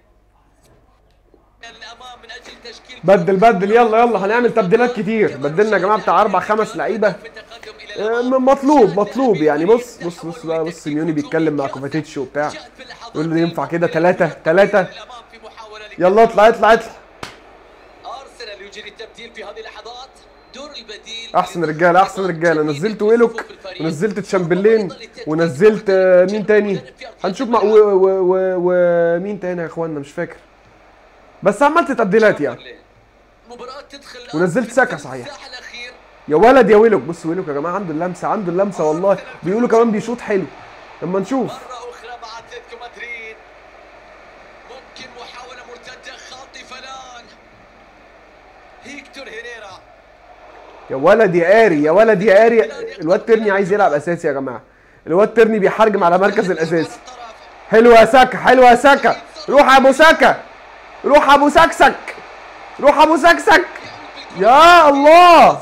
الامام من اجل تشكيل بدل بدل يلا يلا هنعمل تبديلات كتير بدلنا يا جماعه بتاع اربع خمس لعيبه آه، م- مطلوب مطلوب يعني بص بص بص بقى بص سيميوني بيتكلم مع كوفاتيتش وبتاع يقول له ينفع كده ثلاثة ثلاثة يلا اطلع اطلع اطلع ارسنال يجري التبديل في هذه اللحظات دور البديل احسن رجاله احسن رجاله نزلت ويلوك ونزلت تشامبرلين ونزلت آه، مين تاني هنشوف مع ومين تاني يا اخوانا مش فاكر بس عملت تبديلات يعني مباراة تدخل ونزلت في ساكا الثلث صحيح. الساحة الأخير. يا ولد يا ويلوك بص ويلوك يا جماعه عنده اللمسه عنده اللمسه والله بيقولوا كمان بيشوط حلو لما نشوف مرة أخرى مع أتلتيكو مدريد ممكن محاولة مرتدة خاطفة الآن هيكتور هيريرا يا ولد يا قاري يا ولد يا قاري الواد ترني عايز يلعب اساسي يا جماعه الواد ترني بيحرجم على مركز الاساسي حلو يا ساكا حلو يا ساكا روح يا ابو ساكا روح يا ابو سكسك روح يا ابو سكسك يا الله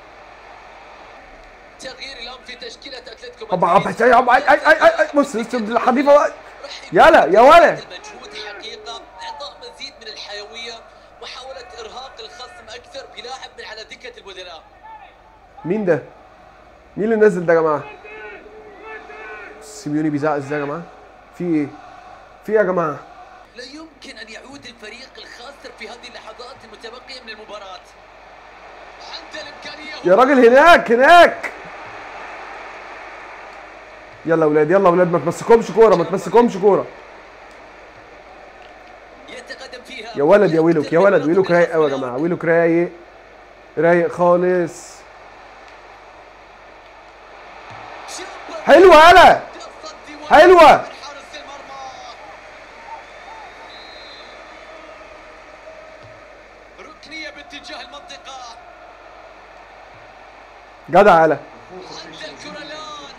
تغيير الآن في تشكيلة أتلتيكو طبعا مدريد أي أي أي أي بص بص الحديفه بقى. يلا يا ولد المجهود حقيقة إعطاء مزيد من الحيوية محاولة إرهاق الخصم أكثر بلاعب من على دكة البدلاء مين ده؟ مين اللي نزل ده يا جماعه؟ سيميوني بيزعق ازاي يا جماعه؟ في ايه؟ في ايه يا جماعه؟ لا يمكن أن يعود الفريق الخاسر في هذه اللحظات المتبقية من المباراة عنده الإمكانية يا راجل هناك هناك يلا يا ولاد يلا يا ولاد ما تمسكهمش كوره ما تمسكهمش كوره يتقدم فيها يا ولد يا ويلوك يا ولد ويلوك رايق قوي يا جماعه ويلوك رايق رايق خالص حلوه يلا حلوة. حلوة ركنية باتجاه المنطقة جدع يلا عند الكرة الآن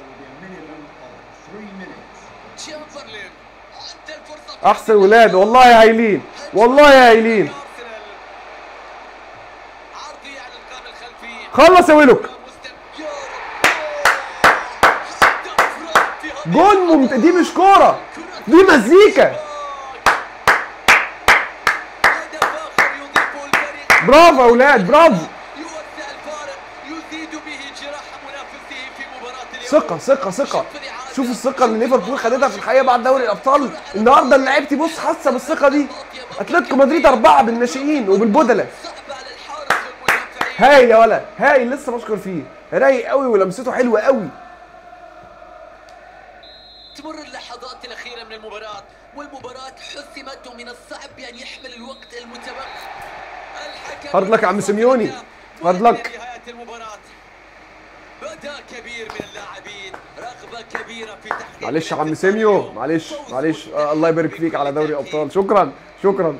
تشامبرلين عند الفرصة احسن ولاد والله يا هايلين والله يا هايلين عرضي على القائم الخلفي خلص يا ويلوك جول ممت... دي مش كوره دي مزيكا برافو يا اولاد برافو يوسع الفارق يزيد به جراح منافسه في مباراة اليوم ثقة ثقة ثقة شوف الثقة اللي ليفربول خدتها في الحقيقة بعد دوري الأبطال النهاردة اللعيبتي بص حاسة بالثقة دي أتلتيكو مدريد أربعة بالناشئين وبالبدلة صعب على الحارس والمدافعين هايل يا ولا هايل لسه بشكر فيه رايق قوي ولمسته حلوة قوي تمر اللحظات الأخيرة من المباراة والمباراة حسمت ومن الصعب أن يحمل الوقت المتبقي الحكم هارد لك يا عم سيميوني. هارد لك. نهاية المباراة أداء كبير من اللاعبين رغبة كبيرة في تحقيق معلش يا عم الانتصار سيميو اليوم. معلش فوز معلش مرتاح آه الله يبارك فيك على دوري بالتأكيد. الأبطال شكرا شكرا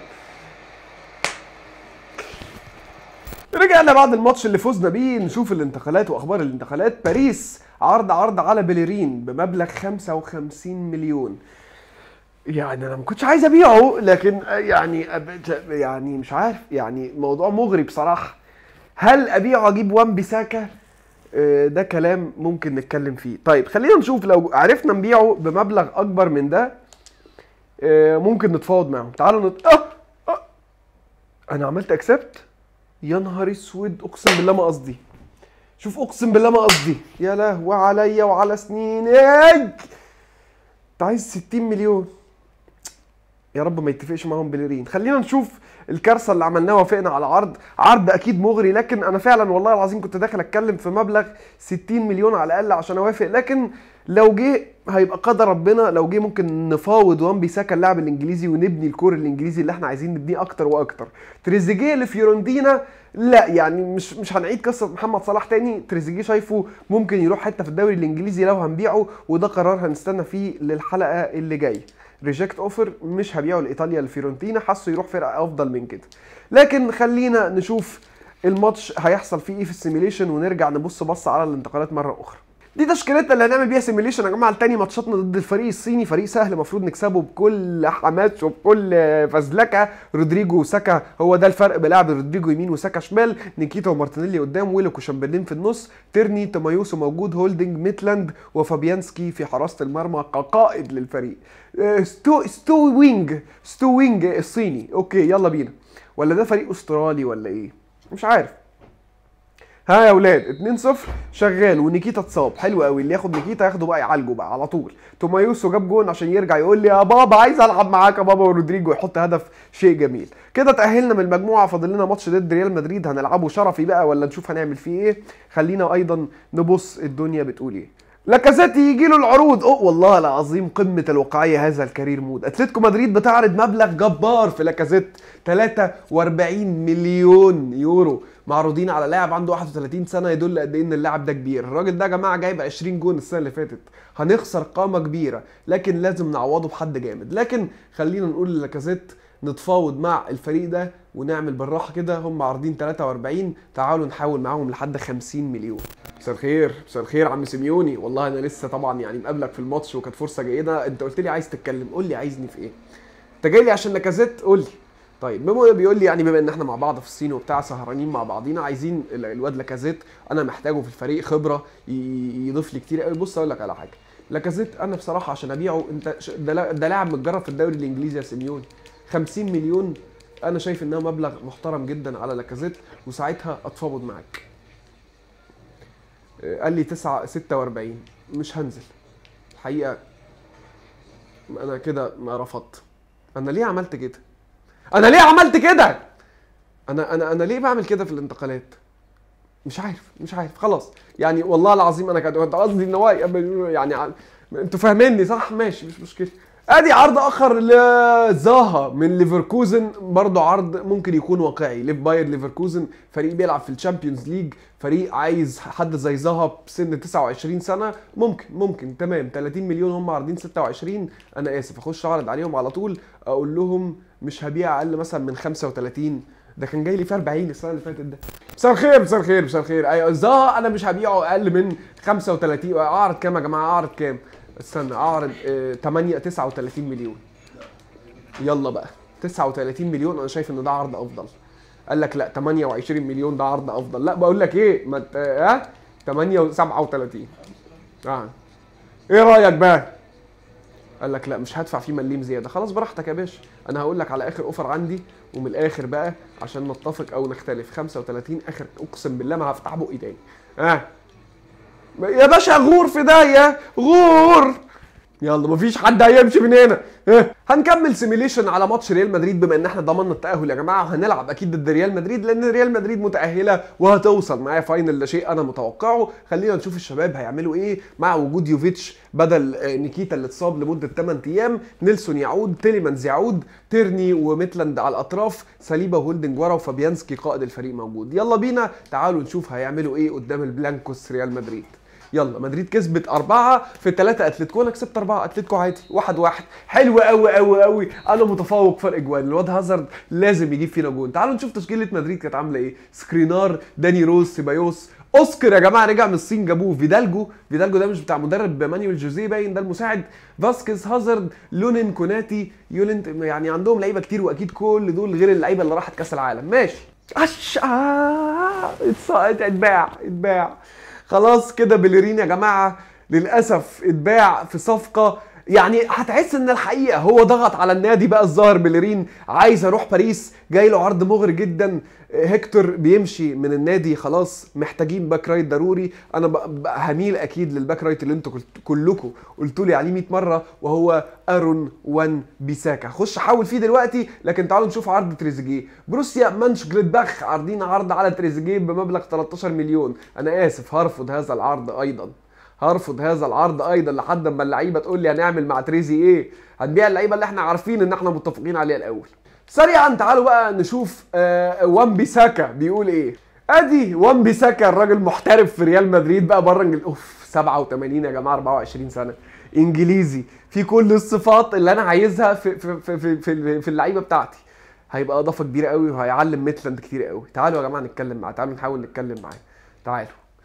رجعنا بعد الماتش اللي فزنا بيه نشوف الانتقالات واخبار الانتقالات باريس عرض عرض على بيليرين بمبلغ 55 مليون يعني انا ما كنتش عايز ابيعه لكن يعني أب- يعني مش عارف يعني موضوع مغري بصراحه هل ابيعه اجيب وان بيساكا آه، ده كلام ممكن نتكلم فيه طيب خلينا نشوف لو عرفنا نبيعه بمبلغ اكبر من ده آه، ممكن نتفاوض معاهم تعالوا نت... آه! آه! انا عملت اكسبت يا نهار اسود اقسم بالله ما قصدي شوف اقسم بالله ما قصدي يا لهوي عليا وعلى سنين ايه انت عايز 60 مليون يا رب ما يتفقش معاهم بليرين خلينا نشوف الكارثه اللي عملناها وافقنا على عرض عرض اكيد مغري لكن انا فعلا والله العظيم كنت داخل اتكلم في مبلغ 60 مليون على الاقل عشان اوافق لكن لو جه هيبقى قدر ربنا لو جه ممكن نفاوض وان بيساكا اللاعب الانجليزي ونبني الكور الانجليزي اللي احنا عايزين نبنيه اكتر واكتر تريزيجيه لفيورنتينا لا يعني مش مش هنعيد قصه محمد صلاح تاني تريزيجيه شايفه ممكن يروح حته في الدوري الانجليزي لو هنبيعه وده قرار هنستنى فيه للحلقه اللي جايه ريجكت اوفر مش هبيعه لايطاليا لفيورنتينا حاسه يروح فرقه افضل من كده لكن خلينا نشوف الماتش هيحصل فيه ايه في السيميليشن ونرجع نبص بص على الانتقالات مره اخرى دي تشكيلتنا اللي هنعمل بيها سيميليشن يا جماعه لتاني ماتشاتنا ضد الفريق الصيني فريق سهل المفروض نكسبه بكل حماس وبكل فزلكه رودريجو وساكا هو ده الفرق بلعب رودريجو يمين وساكا شمال نيكيتا ومارتينيلي قدام ويلوك وشامبرلين في النص تيرني تمايوسو موجود هولدنج ميتلاند وفابيانسكي في حراسه المرمى كقائد للفريق آه، ستو ستو وينج ستو وينج الصيني اوكي يلا بينا ولا ده فريق استرالي ولا ايه مش عارف ها يا اولاد 2-0 شغال ونيكيتا اتصاب حلو قوي اللي ياخد نيكيتا ياخده بقى يعالجه بقى على طول تومايوسو جاب جون عشان يرجع يقول لي يا بابا عايز العب معاك يا بابا ورودريجو يحط هدف شيء جميل كده تاهلنا من المجموعه فاضل لنا ماتش ضد ريال مدريد هنلعبه شرفي بقى ولا نشوف هنعمل فيه ايه خلينا ايضا نبص الدنيا بتقول ايه لاكازيت يجي له العروض اوه والله العظيم قمه الواقعيه هذا الكارير مود اتلتيكو مدريد بتعرض مبلغ جبار في لاكازيت 43 مليون يورو معروضين على لاعب عنده 31 سنه يدل قد ايه ان اللاعب ده كبير الراجل ده يا جماعه جايب 20 جون السنه اللي فاتت هنخسر قامه كبيره لكن لازم نعوضه بحد جامد لكن خلينا نقول لاكازيت نتفاوض مع الفريق ده ونعمل بالراحه كده هم عارضين 43 تعالوا نحاول معاهم لحد 50 مليون مساء الخير مساء الخير عم سيميوني والله انا لسه طبعا يعني مقابلك في الماتش وكانت فرصه جيده انت قلت لي عايز تتكلم قول لي عايزني في ايه انت جاي لي عشان لاكازيت قول لي طيب ميمو بيقول لي يعني بما ان احنا مع بعض في الصين وبتاع سهرانين مع بعضينا عايزين ال- الواد لاكازيت انا محتاجه في الفريق خبره ي- يضيف لي كتير قوي بص اقول لك على حاجه لاكازيت انا بصراحه عشان ابيعه انت ش- ده لا- ده لاعب متجرب في الدوري الانجليزي يا سيميوني 50 مليون انا شايف انها مبلغ محترم جدا على لاكازيت وساعتها اتفاوض معاك آه، قال لي 9 46 مش هنزل الحقيقه انا كده ما رفضت انا ليه عملت كده انا ليه عملت كده انا انا انا ليه بعمل كده في الانتقالات مش عارف مش عارف خلاص يعني والله العظيم انا كنت كنت قصدي ان هو يبقى- يعني ع- انتوا فاهميني صح ماشي مش مشكله ادي عرض اخر لزاها من ليفركوزن برضه عرض ممكن يكون واقعي ليف باير ليفركوزن فريق بيلعب في الشامبيونز ليج فريق عايز حد زي زها بسن 29 سنه ممكن ممكن تمام 30 مليون هم عارضين 26 انا اسف اخش اعرض عليهم على طول اقول لهم مش هبيع اقل مثلا من 35 ده كان جاي لي في 40 السنه اللي فاتت ده مساء الخير مساء الخير مساء الخير ايوه زها انا مش هبيعه اقل من 35 اعرض كام يا جماعه اعرض كام استنى اعرض آه 8 39 مليون يلا بقى 39 مليون انا شايف ان ده عرض افضل قال لك لا 28 مليون ده عرض افضل لا بقول لك ايه ما ت- ها 8 37 اه ايه رايك بقى قال لك لا مش هدفع فيه مليم زياده خلاص براحتك يا باشا انا هقول لك على اخر اوفر عندي ومن الاخر بقى عشان نتفق او نختلف 35 اخر اقسم بالله ما هفتح بقي تاني اه يا باشا غور في داهيه غور يلا مفيش حد هيمشي من هنا ها. هنكمل سيميليشن على ماتش ريال مدريد بما ان احنا ضمننا التاهل يا جماعه وهنلعب اكيد ضد ريال مدريد لان ريال مدريد متاهله وهتوصل معايا فاينل ده شيء انا متوقعه خلينا نشوف الشباب هيعملوا ايه مع وجود يوفيتش بدل آه، نيكيتا اللي اتصاب لمده 8 ايام نيلسون يعود تيليمانز يعود تيرني وميتلاند على الاطراف ساليبا وهولدنج ورا وفابيانسكي قائد الفريق موجود يلا بينا تعالوا نشوف هيعملوا ايه قدام البلانكوس ريال مدريد يلا مدريد كسبت أربعة في ثلاثة أتلتيكو أنا كسبت أربعة أتلتيكو عادي واحد واحد حلو قوي قوي قوي أنا متفوق فرق جوان الواد هازارد لازم يجيب فينا جون تعالوا نشوف تشكيلة مدريد كانت عاملة إيه سكرينار داني روز سيبايوس اوسكار يا جماعه رجع من الصين جابوه فيدالجو فيدالجو ده مش بتاع مدرب مانويل جوزيه باين ده المساعد فاسكيز هازارد لونين كوناتي يولنت يعني عندهم لعيبه كتير واكيد كل دول غير اللعيبه اللي راحت كاس العالم ماشي اش آه اتص- اتباع اتباع خلاص كده بليرين يا جماعه للاسف اتباع في صفقه يعني هتحس ان الحقيقه هو ضغط على النادي بقى الظاهر بليرين عايز اروح باريس جاي له عرض مغري جدا هيكتور بيمشي من النادي خلاص محتاجين باك رايت ضروري انا بقى بقى هميل اكيد للباك رايت اللي انتوا كلت- كلكم قلتوا لي عليه 100 مره وهو ارون وان بيساكا خش حاول فيه دلوقتي لكن تعالوا نشوف عرض تريزيجيه بروسيا مانش جليدباخ عارضين عرض على تريزيجيه بمبلغ 13 مليون انا اسف هرفض هذا العرض ايضا هرفض هذا العرض ايضا لحد اما اللعيبه تقول لي هنعمل مع تريزي ايه هنبيع اللعيبه اللي احنا عارفين ان احنا متفقين عليها الاول سريعا تعالوا بقى نشوف آه وان بيساكا بيقول ايه ادي وان بيساكا الراجل محترف في ريال مدريد بقى بره انجل اوف 87 يا جماعه 24 سنه انجليزي في كل الصفات اللي انا عايزها في في في في, في, في اللعيبه بتاعتي هيبقى اضافه كبيره قوي وهيعلم ميتلاند كتير قوي تعالوا يا جماعه نتكلم معاه تعالوا نحاول نتكلم معاه تعالوا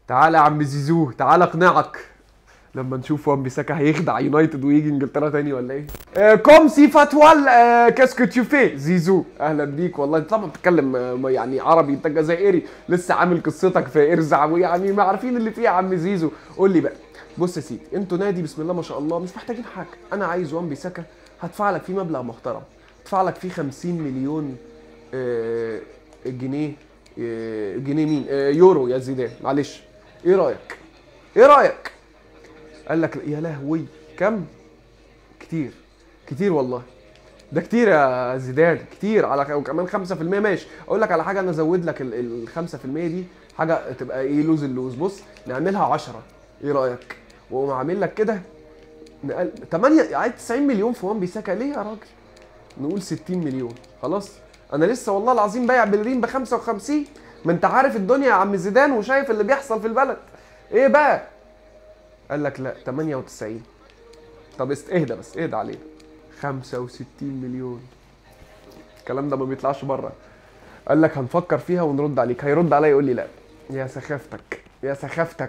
تعالى يا عم زيزو تعالى اقنعك لما نشوف وان بيساكا هيخدع يونايتد ويجي انجلترا تاني ولا ايه آه كوم سي فاتوال آه كاسكو تو في زيزو اهلا بيك والله انت طبعا بتتكلم آه يعني عربي انت جزائري لسه عامل قصتك في ارزع ويعني ما عارفين اللي فيه يا عم زيزو قول لي بقى بص يا سيدي انتوا نادي بسم الله ما شاء الله مش محتاجين حاجه انا عايز وان بيساكا هدفع لك فيه مبلغ محترم هدفع لك فيه 50 مليون آه جنيه آه جنيه مين آه يورو يا زيدان معلش ايه رايك ايه رايك قال لك يا لهوي كم كتير كتير والله ده كتير يا زيدان كتير على وكمان 5% ماشي اقول لك على حاجه انا ازود لك ال 5% دي حاجه تبقى ايه لوز اللوز بص نعملها 10 ايه رايك واقوم عامل لك كده نقل 8 عايز 90 مليون في وان بيساكا ليه يا راجل نقول 60 مليون خلاص انا لسه والله العظيم بايع بلرين ب 55 ما انت عارف الدنيا يا عم زيدان وشايف اللي بيحصل في البلد ايه بقى قال لك لا 98 طب است اهدى بس اهدى علينا 65 مليون الكلام ده ما بيطلعش بره قال لك هنفكر فيها ونرد عليك هيرد عليا يقول لي لا يا سخافتك يا سخافتك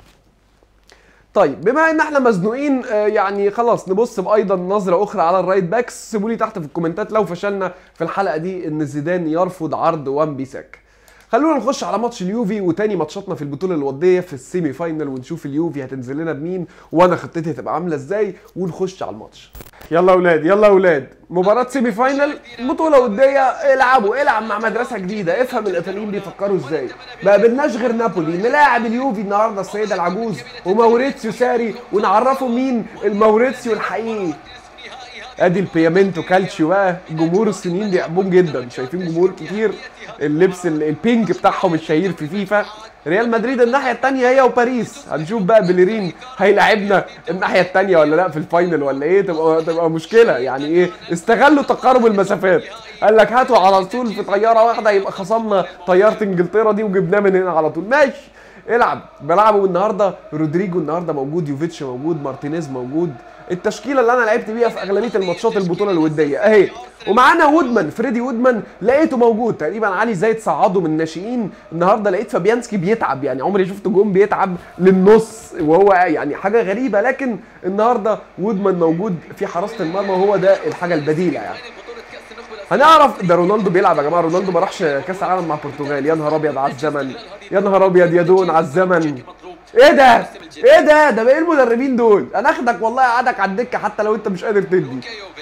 طيب بما ان احنا مزنوقين آه، يعني خلاص نبص بايضا نظره اخرى على الرايت باكس سيبوا لي تحت في الكومنتات لو فشلنا في الحلقه دي ان زيدان يرفض عرض وان بيساك خلونا نخش على ماتش اليوفي وتاني ماتشاتنا في البطوله الوديه في السيمي فاينل ونشوف اليوفي هتنزل لنا بمين وانا خطتي هتبقى عامله ازاي ونخش على الماتش يلا يا اولاد يلا يا اولاد مباراة سيمي فاينل بطولة ودية العبوا العب مع مدرسة جديدة افهم الايطاليين بيفكروا ازاي ما قابلناش غير نابولي نلاعب اليوفي النهارده السيدة العجوز وموريتسيو ساري ونعرفه مين الموريتسيو الحقيقي ادي البيامنتو كالتشيو بقى جمهور السنين بيحبوهم جدا شايفين جمهور كتير اللبس ال- البينك بتاعهم الشهير في فيفا ريال مدريد الناحيه الثانيه هي وباريس هنشوف بقى بليرين هيلاعبنا الناحيه الثانيه ولا لا في الفاينل ولا ايه تبقى تبقى مشكله يعني ايه استغلوا تقارب المسافات قال لك هاتوا على طول في طياره واحده يبقى خصمنا طياره انجلترا دي وجبناه من هنا على طول ماشي العب بلعبوا النهارده رودريجو النهارده موجود يوفيتش موجود مارتينيز موجود التشكيله اللي انا لعبت بيها في اغلبيه الماتشات البطوله الوديه اهي ومعانا وودمان فريدي وودمان لقيته موجود تقريبا علي زايد صعده من الناشئين النهارده لقيت فابيانسكي بيتعب يعني عمري شفت جون بيتعب للنص وهو يعني حاجه غريبه لكن النهارده وودمان موجود في حراسه المرمى وهو ده الحاجه البديله يعني هنعرف ده رونالدو بيلعب يا جماعه رونالدو ما راحش كاس العالم مع البرتغال يا نهار ابيض على الزمن يا نهار ابيض يا دون على الزمن ايه ده ايه ده ده ايه المدربين دول انا اخدك والله اقعدك على الدكه حتى لو انت مش قادر تدي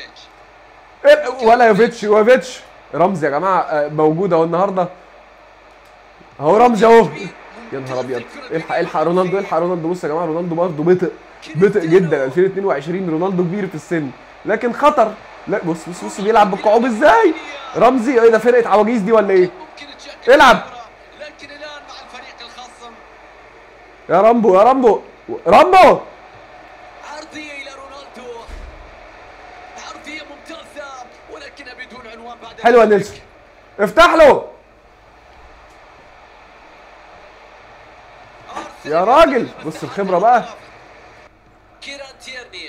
إيه ولا يوفيتش يوفيتش رمزي يا جماعه آه، موجود اهو النهارده اهو رمزي اهو يا نهار ابيض الحق الحق رونالدو الحق رونالدو بص يا جماعه رونالدو برضه بطئ بطئ جدا 2022 رونالدو كبير في السن لكن خطر لا بص بص بص بيلعب بالكعوب ازاي رمزي ايه ده فرقه عواجيز دي ولا ايه العب. لكن الان مع الفريق الخصم يا رامبو يا رامبو رامبو عرضيه الى رونالدو عرضيه ممتازه ولكنها بدون عنوان بعد حلوه ذلك. نيلسون افتح له أرسنال يا راجل بص الخبره بقى كيران تيرني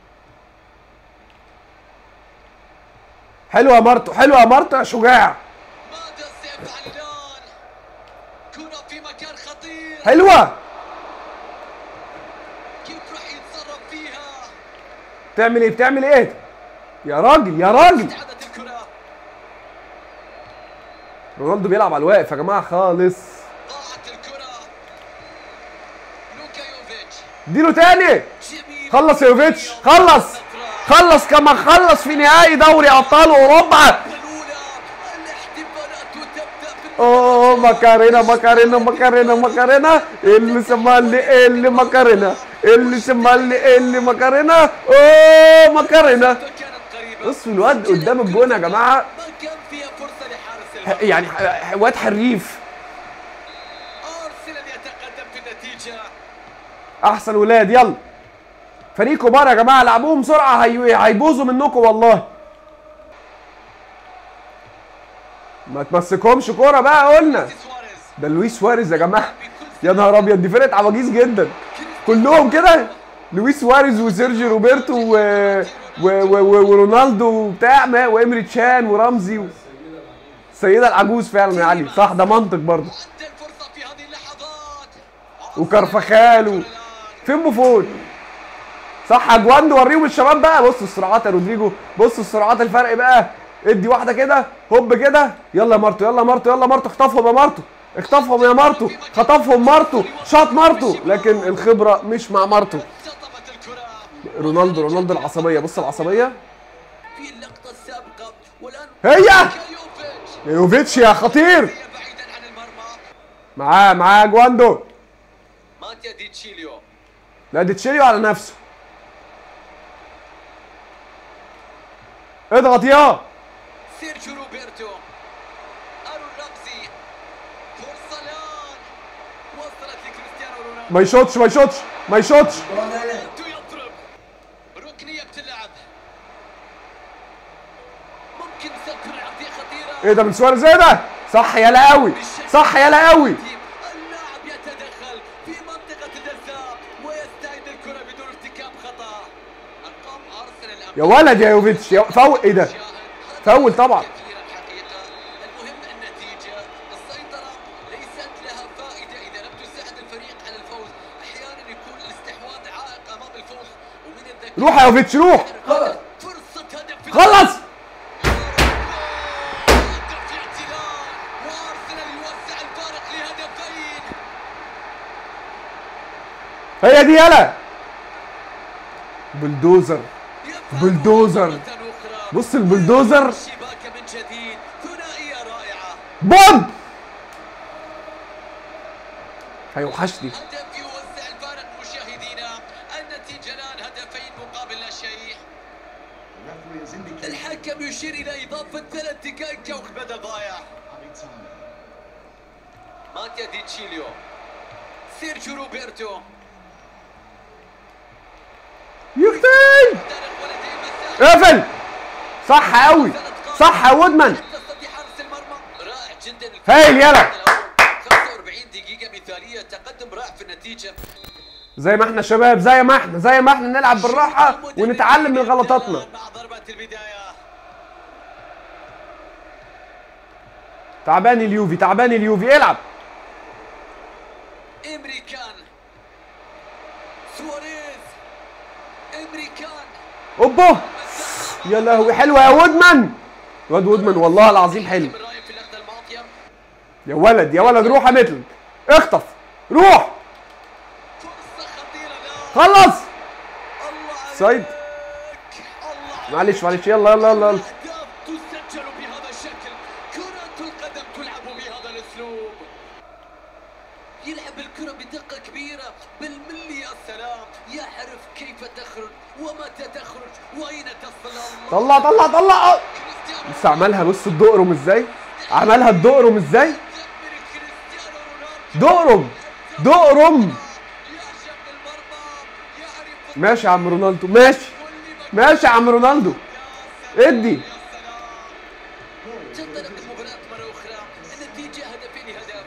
حلوه يا مارتو حلوه يا مارتو يا شجاع ماذا سيفعل الان كرة في مكان خطير حلوه كيف راح يتصرف فيها بتعمل ايه بتعمل ايه يا راجل يا راجل استعادت الكرة رونالدو بيلعب على الواقف يا جماعه خالص ضاعت الكرة لوكا يوفيتش اديله تاني جميل خلص يا يوفيتش خلص خلص كما خلص في نهائي دوري ابطال اوروبا الأولى الاحتفالات تبدأ في اوه ماكارينا ماكارينا ماكارينا ماكارينا اللي سمالي اللي ماكارينا اللي سمالي اللي ماكارينا اوه ماكارينا كانت قريبة بصوا الواد قدام الجون يا جماعه ما كان فيها فرصة لحارس المرمى يعني ح- واد حريف أرسنال يتقدم في النتيجة احسن ولاد يلا فريق كبار يا جماعه لعبوهم بسرعه هي... هيبوظوا منكم والله ما تمسكهمش كوره بقى قلنا سواريز ده لويس سواريز يا جماعه يا نهار ابيض دي فرقه عواجيز جدا كلهم كده لويس سواريز وسيرجي روبرتو و... و... و... و... ورونالدو وبتاع ما وامري تشان ورمزي و... السيده العجوز فعلا يا علي صح ده منطق برضه عند الفرصة في هذه اللحظات وكرفخال و... فين بوفون صح يا جواندو وريهم الشباب بقى بص السرعات يا رودريجو بص السرعات الفرق بقى ادي واحده كده هوب كده يلا يا مارتو يلا يا مارتو يلا يا مارتو اخطفهم يا مارتو اخطفهم يا مارتو خطفهم مارتو شاط مارتو لكن الخبره مش مع مارتو التقطت الكرة رونالدو رونالدو العصبيه بص العصبيه في اللقطة السابقة والآن هي كايوفيتش يوفيتش يا خطير بعيدا عن المرمى معاه معاه جواندو ماتيا دي تشيليو لا دي تشيليو على نفسه اضغط يا سيرجيو روبرتو ارون رمزي فرصلان وصلت لكريستيانو رونالدو ما يشوطش ما يشوطش ما يشوطش رونالدو يضرب ركنية بتلعب ممكن سكر عرضية خطيرة ايه ده من سواريز ايه ده صح يا قوي صح يا قوي اللاعب يتدخل في منطقة الجزاء ويستعيد الكرة بدون ارتكاب خطأ أرقام أرسنال يا ولد يا يوفيتش يا فوق ايه ده فاول طبعا كثيرا حقيقة المهم النتيجة السيطرة ليست لها فائدة إذا لم تساعد الفريق على الفوز أحيانا يكون الاستحواذ عائق أمام الفوز ومن الذكاء روح يا يوفيتش روح خلاص. فرصة هدف في خلص هدف في اعتدال وأرسنال يوسع الفارق لهدفين هي دي يلا بلدوزر يفعل بلدوزر. مرة أخرى. بص البلدوزر. الشباك من جديد ثنائية رائعة بوم هيوحشني هدف يوسع الفارق مشاهدينا النتيجة الآن هدفين مقابل لا شيء الحكم يشير إلى إضافة ثلاث دقائق كوك بدل ضايع ماتيا دي تشيليو سيرجيو روبرتو يختي دارق ولديه مساحة اقفل صح قوي صح يا وودمان تستطيع حرس المرمى رائع جدا هايل يلا 45 دقيقة مثالية تقدم رائع في النتيجة زي ما احنا شباب زي ما احنا زي ما احنا نلعب بالراحه ونتعلم من غلطاتنا مع ضربة البداية تعبان اليوفي تعبان اليوفي العب امريكان سواريز امريكان اوبا يا لهوي حلوه يا وودمان واد وودمان والله العظيم حلو من رأيك في اللقطة الماضية يا ولد يا ولد روح يا مثل اخطف روح فرصة خطيرة لا خلص الله عليك. سايد. الله عليك. معلش معلش يلا يلا يلا, يلا. أهداف تسجل بهذا الشكل كرة القدم تلعب بهذا الأسلوب يلعب الكرة بدقة كبيرة بالملي يا سلام يعرف كيف تخرج ومتى تخرج وأين تصل الله طلع طلع طلع كريستيانو بس عملها بص الدقرم ازاي عملها الدقرم ازاي يدمر كريستيانو رونالدو دقرم دقرم يعشق المرمى يعرف ماشي يا عم رونالدو ماشي كل مكان ماشي يا عم رونالدو ادي تنطلق المباراة مرة أخرى النتيجة هدفين لهدف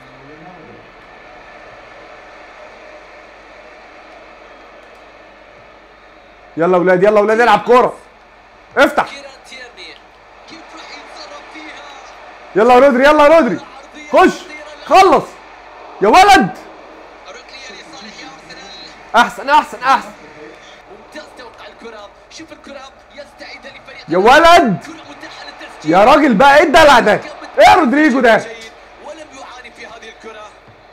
يلا ولاد يلا ولاد العب كوره افتح كيران تيرني كيف راح يتصرف فيها يلا يا رودري يلا يا رودري خش خلص يا ولد ركنية لصالح أرسنال احسن احسن احسن ممتاز توقع الكرة شوف الكرة يستعيد لفريق يا ولد كرة متاحة للتسجيل يا راجل بقى ايه الدلع ده ايه يا رودريجو ده جيد ولم يعاني في هذه الكرة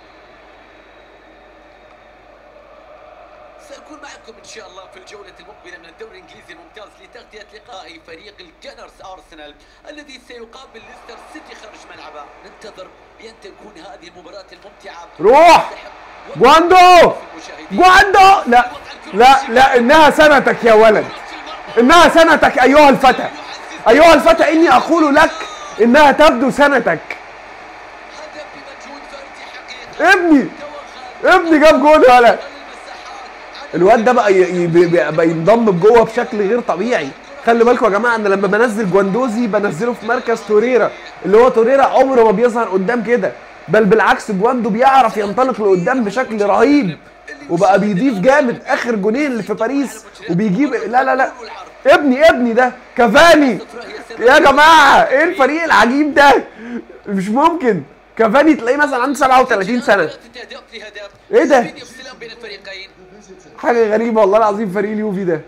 سأكون معكم إن شاء الله في الجولة المقبلة من الدوري الإنجليزي الممتاز لتغطية لقاء فريق الجنرز أرسنال الذي سيقابل ليستر سيتي خارج ملعبه ننتظر بأن تكون هذه المباراة الممتعة روح جواندو جواندو لا لا لا انها سنتك يا ولد انها سنتك ايها الفتى ايها الفتى اني اقول لك انها تبدو سنتك هدف بمجهود فردي حقيقي ابني توغل ابني جاب جون ولا المساحات الواد ده بقى ي- ي- بي- بقى ينضم بجوه بشكل غير طبيعي خلي بالكم يا جماعه انا لما بنزل جواندوزي بنزله في مركز توريرا اللي هو توريرا عمره ما بيظهر قدام كده بل بالعكس جواندو بيعرف ينطلق لقدام بشكل رهيب وبقى بيضيف جامد اخر جونين اللي في باريس وبيجيب لا لا لا ابني ابني ده كافاني يا جماعه ايه الفريق العجيب ده مش ممكن كافاني تلاقيه مثلا عنده 37 سنه ثلاثة أهداف لهدف إيه ده؟ فيديو استلام بين الفريقين حاجه غريبه والله العظيم فريق اليوفي ده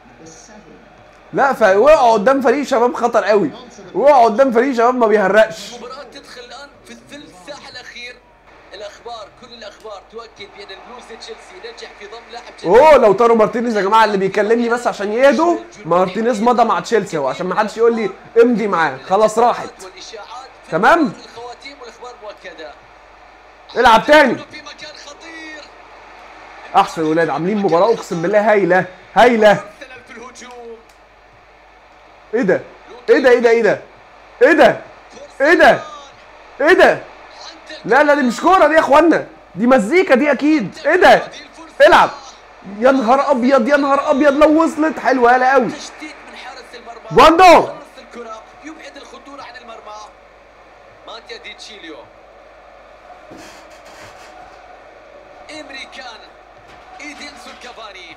لا فوقعوا قدام فريق شباب خطر قوي وقعوا قدام فريق شباب ما بيهرقش المباراة تدخل الآن في الثلث ساعة الأخير الأخبار كل الأخبار تؤكد بأن البلوز تشيلسي نجح في ضم لاعب جديد اوه لو تارو مارتينيز يا جماعه اللي بيكلمني بس عشان يهدوا مارتينيز مضى مع تشيلسي اهو عشان ما حدش يقول لي امضي معاه خلاص راحت والإشاعات في تمام؟ الأخبار الخواتيم والأخبار مؤكدة العب تاني في مكان خطير احسن ولاد عاملين مباراه اقسم بالله هايله هايله أرسنال في الهجوم ايه ده ايه ده ايه ده ايه ده ايه ده ايه ده ايه ده لا لا دي مش كوره دي يا اخوانا دي مزيكا دي اكيد ايه ده العب يا نهار ابيض يا نهار ابيض لو وصلت حلوه يالا قوي تشتيت من حارس المرمى جواندو. خلص الكرة يبعد الخطورة عن المرمى ماتيا دي تشيليو إمريكان إيدنسون كافاني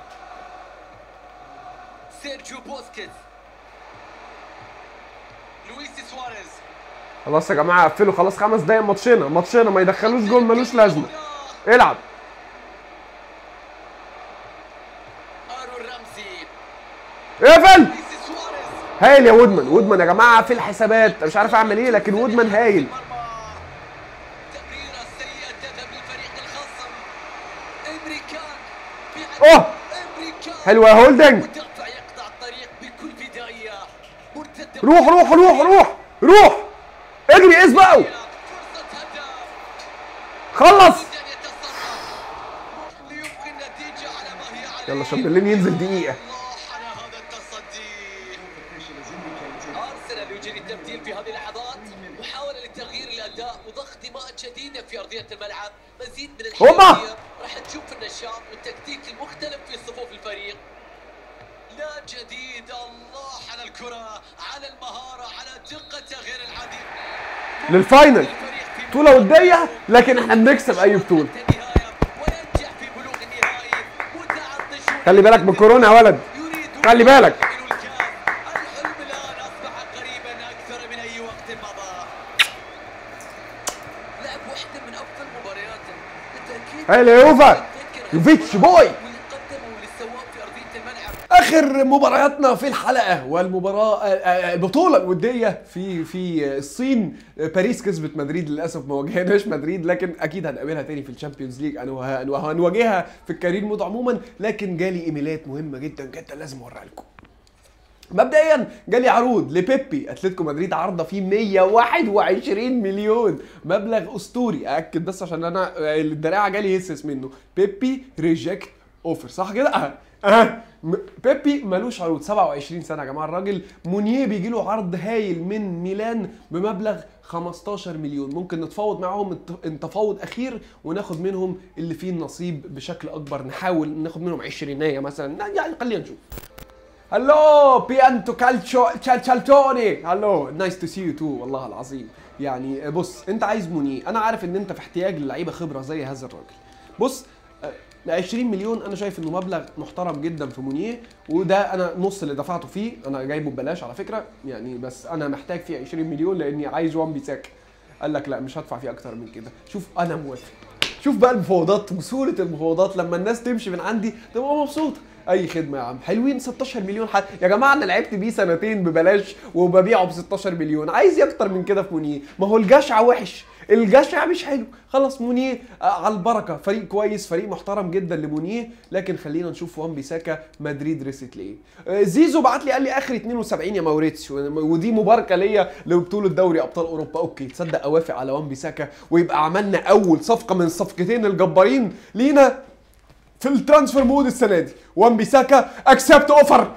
سيرجيو بوسكيتس لويس سواريز خلاص يا جماعه قفلوا خلاص خمس دقايق ماتشنا ماتشنا ما يدخلوش جول ملوش لازمه العب ارون رمزي اقفل لويس سواريز هايل يا وودمان وودمان يا جماعه في الحسابات مش عارف اعمل ايه لكن وودمان هايل تمريرة سيئة تذهب للفريق الخصم امريكان أوه. امريكان حلوه يا هولدنج مدافع يقطع الطريق بكل بداية مرتدة روح روح روح روح روح اجري اسبقوا فرصة هدف خلص يريد أن يتصرف ليبقي النتيجة على ما هي عليه يلا شامبرلين ينزل دقيقه الله على هذا التصدي أرسنال يجري التبديل في هذه اللحظات محاولة لتغيير الأداء وضخ دماء جديدة في أرضية الملعب مزيد من هوبا! الحيوية راح نشوف النشاط والتكتيك المختلف في صفوف الفريق لا جديد الله على الكرة على المهارة على دقته غير العادية للفاينل الفريق في بطوله وديه لكن احنا بنكسب اي بطوله النهاية وينجح في بلوغ النهائي متعطش خلي بالك من كورونا يا ولد يريد خلي بالك. يحمل الكاس. الحلم الآن أصبح قريبا أكثر من أي وقت مضى لعب واحدة من أفضل مبارياته بالتأكيد هايل يا يوفا. يتذكر يوفيتش المباراة بوي. ويقدموا للسواق في أرضية الملعب اخر مبارياتنا في الحلقه والمباراه آه، آه، البطوله الوديه في في الصين آه، باريس كسبت مدريد للاسف ما واجهناش مدريد لكن اكيد هنقابلها تاني في الشامبيونز ليج أنا وه- وهنواجهها في الكارير مود عموما لكن جالي ايميلات مهمه جدا جدا لازم اوريها لكم مبدئيا جالي عروض لبيبي اتلتيكو مدريد عارضه فيه 121 مليون مبلغ اسطوري اكد بس عشان انا الدراع جالي هسس منه بيبي ريجكت اوفر صح كده اه اه م- بيبي ملوش عروض 27 سنه يا جماعه الراجل مونيه بيجي له عرض هايل من ميلان بمبلغ 15 مليون ممكن نتفاوض معاهم الت- تفاوض اخير وناخد منهم اللي فيه النصيب بشكل اكبر نحاول ناخد منهم 20 مثلا يعني خلينا نشوف هلو بيانتو كالتشو تشالتوني هلو نايس تو سي يو تو والله العظيم يعني بص انت عايز موني انا عارف ان انت في احتياج للعيبه خبره زي هذا الراجل بص آه، 20 مليون انا شايف انه مبلغ محترم جدا في مونيه وده انا نص اللي دفعته فيه انا جايبه ببلاش على فكره يعني بس انا محتاج فيه 20 مليون لاني عايز وان بيساك قال لك لا مش هدفع فيه اكتر من كده شوف انا موافق شوف بقى المفاوضات وسهوله المفاوضات لما الناس تمشي من عندي تبقى مبسوطه اي خدمه يا عم حلوين 16 مليون حد يا جماعه انا لعبت بيه سنتين ببلاش وببيعه ب 16 مليون عايز إيه اكتر من كده في مونيه ما هو الجشع وحش الجشع مش حلو خلاص مونيه آه على البركه فريق كويس فريق محترم جدا لمونيه لكن خلينا نشوف وان بيساكا مدريد رست ليه آه زيزو بعت لي قال لي اخر 72 يا موريتسيو ودي مباركه ليا لبطوله دوري ابطال اوروبا اوكي تصدق اوافق على وان بيساكا ويبقى عملنا اول صفقه من الصفقتين الجبارين لينا في الترانسفير مود السنه دي وان بيساكا اكسبت اوفر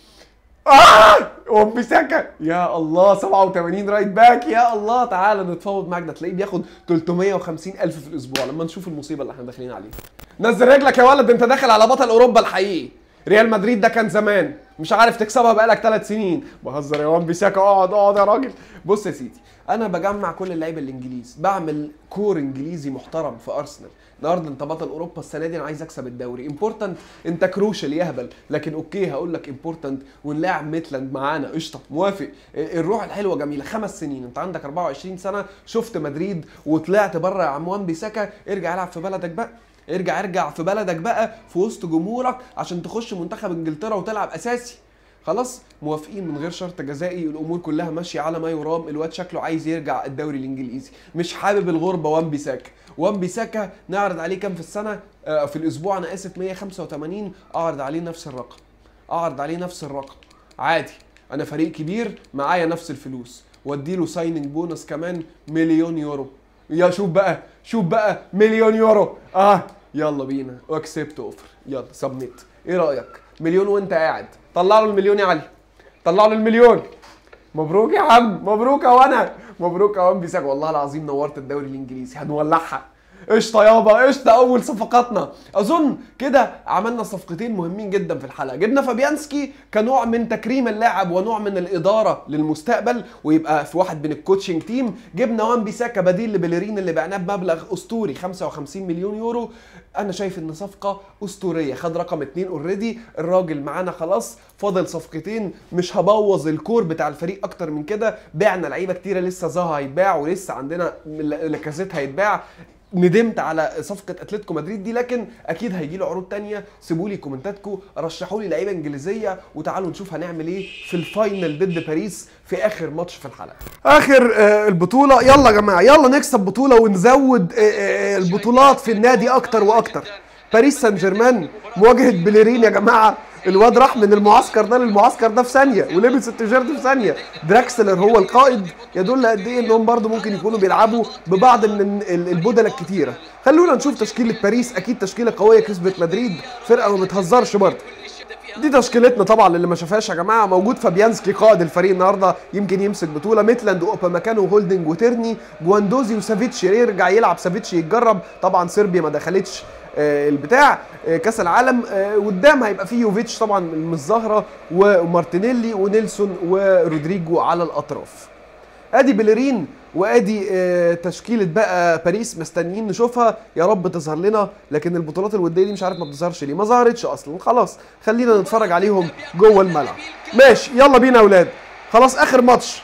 آه! وان بيساكا يا الله 87 رايت باك يا الله تعالى نتفاوض معاك ده تلاقيه بياخد 350 الف في الاسبوع لما نشوف المصيبه اللي احنا داخلين عليها نزل رجلك يا ولد انت داخل على بطل اوروبا الحقيقي ريال مدريد ده كان زمان مش عارف تكسبها بقالك ثلاث سنين بهزر يا وان بيساكا اقعد اقعد يا راجل بص يا سيدي انا بجمع كل اللعيبه الانجليز بعمل كور انجليزي محترم في ارسنال النهارده انت بطل اوروبا السنه دي انا عايز اكسب الدوري امبورتنت انت كروشال يهبل لكن اوكي هقول لك امبورتنت ونلاعب ميتلاند معانا قشطه موافق الروح الحلوه جميله خمس سنين انت عندك 24 سنه شفت مدريد وطلعت بره يا عم وان بيساكا ارجع العب في بلدك بقى ارجع ارجع في بلدك بقى في وسط جمهورك عشان تخش منتخب انجلترا وتلعب اساسي خلاص موافقين من غير شرط جزائي الامور كلها ماشيه على ما يرام الواد شكله عايز يرجع الدوري الانجليزي مش حابب الغربه وان بيساكا وان بيساكا نعرض عليه كام في السنه آه في الاسبوع انا اسف 185 اعرض عليه نفس الرقم اعرض عليه نفس الرقم عادي انا فريق كبير معايا نفس الفلوس واديله سايننج بونص كمان مليون يورو يا شوف بقى شوف بقى مليون يورو اه يلا بينا واكسبت اوفر يلا سبميت ايه رايك مليون وانت قاعد طلع له المليون يا علي طلع له المليون مبروك يا عم مبروك يا وانا مبروك يا وان بيساك والله العظيم نورت الدوري الانجليزي هنولعها قشطه يابا قشطه اول صفقاتنا اظن كده عملنا صفقتين مهمين جدا في الحلقه جبنا فابيانسكي كنوع من تكريم اللاعب ونوع من الاداره للمستقبل ويبقى في واحد من الكوتشنج تيم جبنا وان بيساكا بديل لبيليرين اللي بعناه بمبلغ اسطوري 55 مليون يورو انا شايف ان صفقه اسطوريه خد رقم اتنين اوريدي الراجل معانا خلاص فاضل صفقتين مش هبوظ الكور بتاع الفريق اكتر من كده بعنا لعيبه كتيره لسه زها هيتباع ولسه عندنا لاكازيت هيتباع ندمت على صفقه اتلتيكو مدريد دي لكن اكيد هيجي له عروض تانية سيبوا لي كومنتاتكم رشحوا لي لعيبه انجليزيه وتعالوا نشوف هنعمل ايه في الفاينل ضد باريس في اخر ماتش في الحلقه اخر آه البطوله يلا يا جماعه يلا نكسب بطوله ونزود آه آه البطولات في النادي اكتر واكتر باريس سان جيرمان مواجهه بليرين يا جماعه الواد راح من المعسكر ده للمعسكر ده في ثانيه ولبس التيشيرت في ثانيه دراكسلر هو القائد يدل قد ايه انهم برضو ممكن يكونوا بيلعبوا ببعض من البدله الكتيره خلونا نشوف تشكيله باريس اكيد تشكيله قويه كسبت مدريد فرقه ما بتهزرش برضه دي تشكيلتنا طبعا اللي ما شافهاش يا جماعه موجود فابيانسكي قائد الفريق النهارده يمكن يمسك بطوله ميتلاند واوبا مكانه وهولدنج وتيرني جواندوزي وسافيتش يرجع يلعب سافيتش يتجرب طبعا صربيا ما دخلتش البتاع كاس العالم قدام هيبقى فيه يوفيتش طبعا من الزهره ومارتينيلي ونيلسون ورودريجو على الاطراف ادي بيليرين وادي تشكيله بقى باريس مستنيين نشوفها يا رب تظهر لنا لكن البطولات الوديه دي مش عارف ما بتظهرش ليه ما ظهرتش اصلا خلاص خلينا نتفرج عليهم جوه الملعب ماشي يلا بينا يا اولاد خلاص اخر ماتش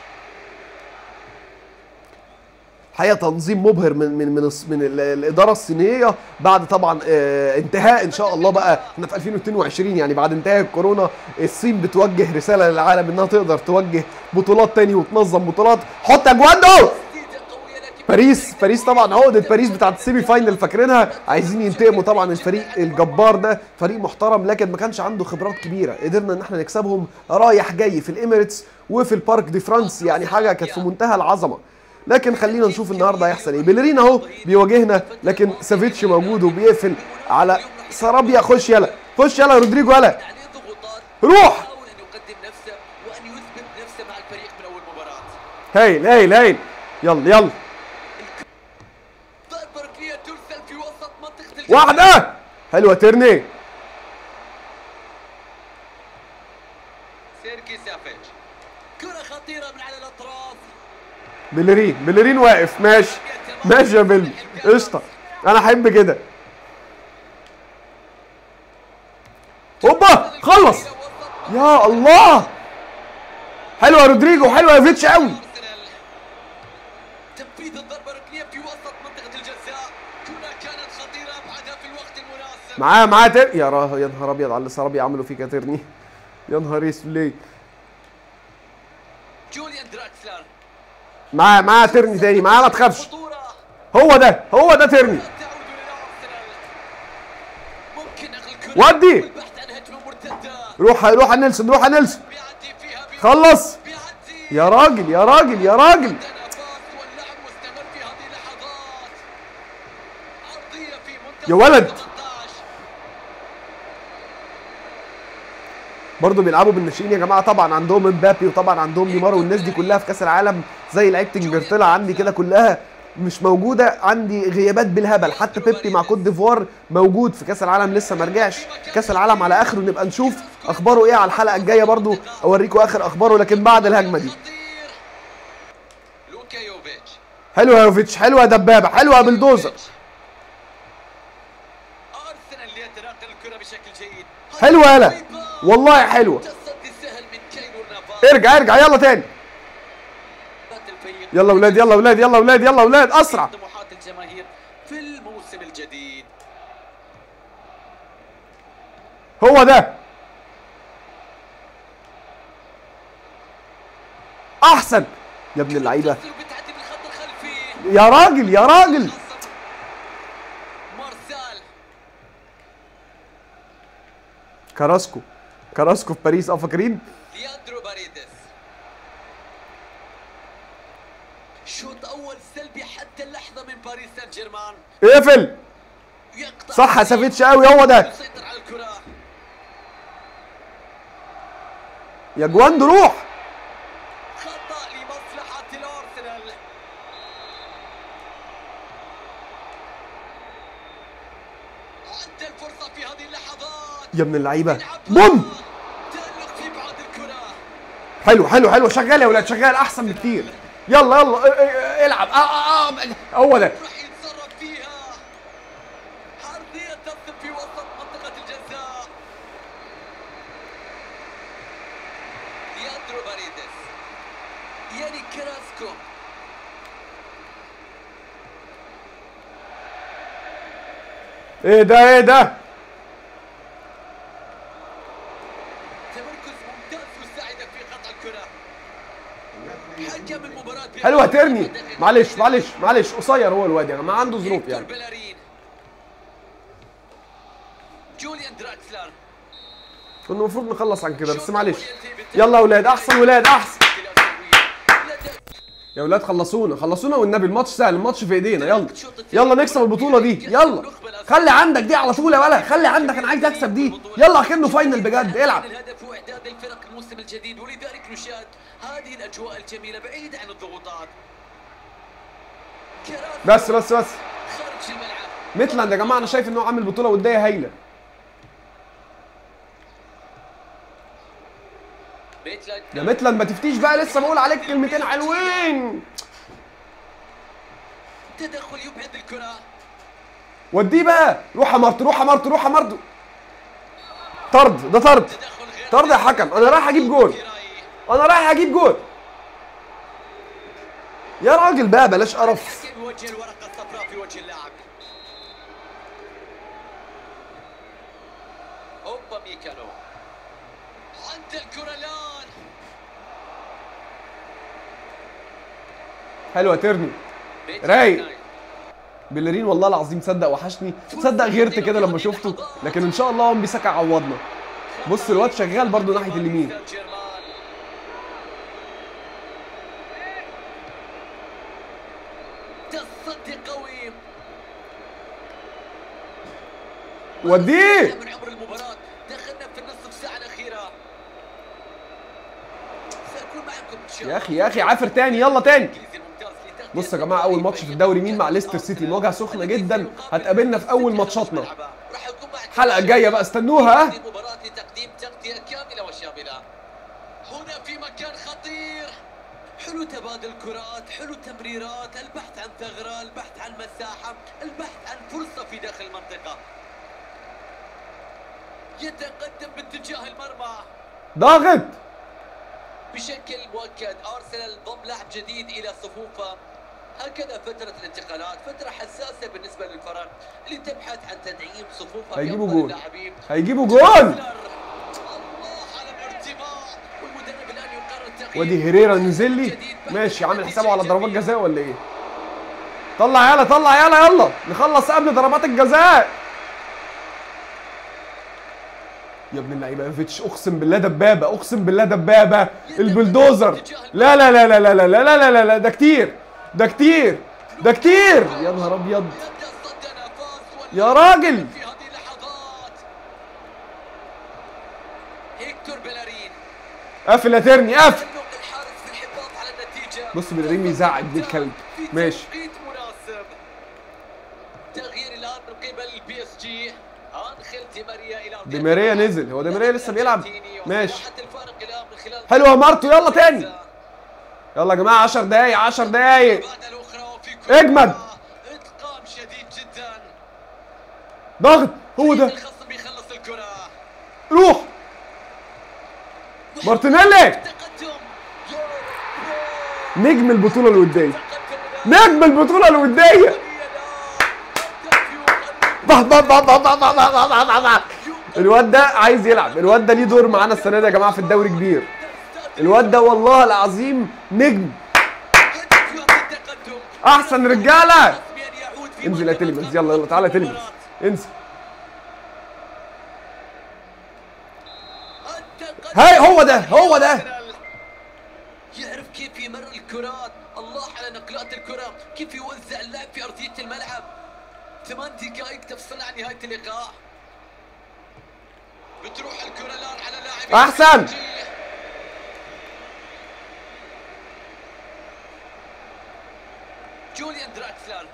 حقيقه تنظيم مبهر من من من, من الاداره الصينيه بعد طبعا آه انتهاء ان شاء الله بقى احنا في 2022 يعني بعد انتهاء الكورونا الصين بتوجه رساله للعالم انها تقدر توجه بطولات تاني وتنظم بطولات حط اجواندو باريس باريس طبعا عقده باريس بتاعت السيمي فاينل فاكرينها عايزين ينتقموا طبعا الفريق الجبار ده فريق محترم لكن ما كانش عنده خبرات كبيره قدرنا ان احنا نكسبهم رايح جاي في الاميريتس وفي البارك دي فرانس يعني حاجه كانت في منتهى العظمه لكن خلينا نشوف النهارده هيحصل ايه بيلرين اهو بيواجهنا لكن سافيتش موجود وبيقفل على سرابيا خش يلا خش يلا رودريجو يلا روح هايل هايل هايل يلا يلا واحدة حلوة ترني سيركي سافيتش كرة خطيرة من على الأطراف بلرين بلرين واقف ماشي ماشي يا بيل قشطه انا احب كده هوبا خلص يا الله حلوه يا رودريجو حلوه يا فيتش قوي تنفيذ الضربة الركنية في وسط منطقة الجزاء كرة كانت خطيرة بعدها في الوقت المناسب معاه معاه تر... يا را يا نهار ابيض على اللي سرابي عملوا فيك يا ترني يا نهار اسود ليه جوليان دراكسلر معاه معاه ترني تاني معاه ما تخافش خطورة هو ده هو ده ترني تعود إلى أرسنال ممكن نقل الكرة ودي. والبحث عن هجمة مرتدة روح روح على نيلسون روح على نيلسون بيعدي فيها بي- خلص بيعدي يا راجل يا راجل يا راجل نفس واللعب مستمر في هذه اللحظات عرضية في منتصف يا ولد. 18 برضه بيلعبوا بالناشئين يا جماعه طبعا عندهم امبابي وطبعا عندهم نيمار والناس دي كلها في كاس العالم زي لعيبه انجلترا عندي كده كلها مش موجوده عندي غيابات بالهبل حتى بيبي مع كوت ديفوار موجود في كاس العالم لسه ما رجعش كاس العالم على اخره نبقى نشوف اخباره ايه على الحلقه الجايه برضه اوريكم اخر اخباره لكن بعد الهجمه دي خطير لوكا يوفيتش حلوه يا يوفيتش حلوه يا دبابه حلوه يا بلدوزر حلوه يالا والله حلوه تصدي سهل من كايلور نافاس ارجع ارجع يلا تاني الفريق يلا ولاد يلا ولاد يلا ولاد يلا ولاد اسرع طموحات الجماهير في الموسم الجديد هو ده احسن يا ابن اللعيبه تصل بتعدي بالخط الخلفي يا راجل يا راجل مارسال كراسكو كراسكو في باريس اه فاكرين لياندرو باريدس شوط اول سلبي حتى اللحظه من باريس سان جيرمان اقفل يقطع صح سافيتش قوي هو ده يسيطر على الكره يا جواندو روح خطا لمصلحه الارسنال عد الفرصه في هذه اللحظات يا ابن اللعيبه يلعبها. بوم تألق في بعد الكره حلو حلو حلو شغال يا ولاد شغال احسن بكتير يلا يلا اه، اه، العب اه اه اه هو ده راح يتصرف فيها عرضيه تصل في وسط منطقه الجزاء لياندرو باريدس ياني كراسكو ايه ده ايه ده تمركز ممتاز يساعدك في قطع الكره حكم المباراه حلوه ترني معلش معلش معلش قصير هو الواد يا جماعه عنده ظروف يعني بلارين جوليان دراكسلر كنا المفروض نخلص عن كده بس معلش يلا يا ولاد احسن ولاد احسن يا ولاد خلصونا خلصونا والنبي الماتش سهل الماتش في ايدينا يلا يلا نكسب البطوله دي يلا خلي عندك دي على طول يا ولا خلي عندك انا عايز اكسب دي يلا اكنه فاينل بجد العب الهدف واعداد الفرق الموسم الجديد ولذلك نشاهد هذه الاجواء الجميله بعيد عن الضغوطات كراسي بس بس بس خارج الملعب ميتلاند يا جماعه انا شايف ان هو عامل بطوله وديه هايله ميتلاند يا ميتلاند ما تفتيش بقى لسه بقول عليك كلمتين حلوين تدخل يبعد الكره وديه بقى روح يا مرت روح يا مرت روح يا مرت طرد ده طرد تدخل غير طرد يا حكم انا رايح اجيب جول كراي. انا رايح اجيب جول يا راجل بقى بلاش قرف الحكم يوجه الورقه الصفراء في وجه اللاعب اوبا ميكانو عند الكره الان حلوه ترني رايق. بلرين والله العظيم صدق وحشني صدق غيرت كده لما شفته لكن ان شاء الله هو بيسكع عوضنا بص الواد شغال برضو ناحيه اليمين سان جيرمان. تصدي قوي وديه من عمر المباراة دخلنا في النصف ساعة الأخيرة سأكون معكم إن شاء يا اخي يا اخي عافر تاني يلا تاني الإنجليزي الممتاز لتغطية بص يا جماعه اول ماتش في الدوري مين مع ليستر سيتي مواجهه سخنه جدا هتقابلنا في اول ماتشاتنا راح يكون معك الحلقه الجايه بقى استنوها ها المباراة لتقديم تغطية كاملة وشاملة هنا في مكان خطير حلو تبادل كرات حلو تمريرات البحث عن ثغرة البحث عن مساحة البحث عن فرصة في داخل المنطقة يتقدم باتجاه المرمى ضاغط بشكل مؤكد ارسنال ضم لاعب جديد الى صفوفه هكذا فترة الانتقالات فترة حساسة بالنسبة للفرق اللي تبحث عن تدعيم صفوفها هيجيبوا بأفضل جول. اللاعبين. هيجيبوا جول الله على الارتباط والمدرب الان يقرر تغيير وادي هيريرا نزل لي جديد بعد ماشي عامل تحديث حسابه على جميل. ضربات جزاء ولا ايه طلع يلا طلع يلا يلا نخلص قبل ضربات الجزاء يا ابن اللعيبه يوفيتش اقسم بالله دبابه اقسم بالله دبابه البلدوزر لا لا لا لا لا لا لا لا لا لا ده كتير ده كتير ده كتير يا نهار ابيض يبدأ صد نفاس يا راجل في هذه اللحظات هيكتور بيلارين قفل يا ترني قفل تألق الحارس في الحفاظ على النتيجة بص بيلارين بيزعق دي الكلب في ماشي توقيت مناسب تغيير الان من قبل البي اس جي انخيل دي ماريا الى دي ماريا نزل هو دي ماريا لسه بيلعب ماشي وصراحة الفارق الان من خلال حلو يا مارتو يلا تاني يلا يا جماعه 10 دقايق 10 دقايق بعد الاخرى وفي كرة اجمد. اتقان شديد جدا ضغط هو ده الخصم بيخلص الكرة روح مارتينيلي تقدم يا نجم البطوله الوديه تقدم نجم البطوله الوديه bah bah bah bah bah bah bah bah bah bah. الواد ده عايز يلعب الواد ده ليه دور معانا السنه دي يا جماعه في الدوري كبير الواد ده والله العظيم نجم احسن رجاله انزل يا تلمس يلا يلا تعالى يا تلمس انزل هاي هو ده هو ده يعرف كيف يمر الكرات الله على نقلات الكرة كيف يوزع اللعب في أرضية الملعب ثمان دقائق تفصل عن نهاية اللقاء بتروح الكرة الآن على لاعب أحسن. جوليان دراكسلر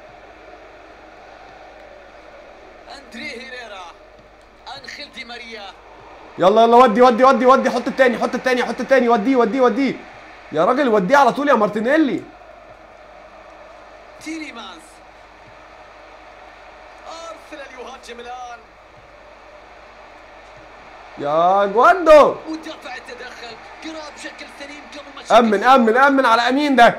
أندري هيريرا أنخيل دي ماريا يلا يلا ودي ودي ودي ودي حط التاني حط التاني حط التاني وديه وديه وديه يا راجل وديه على طول يا مارتينيلي تيريمانز أرسنال يهاجم الآن يا جواندو مدافع تدخل قرا بشكل سليم قبل ما امن امن امن على امين ده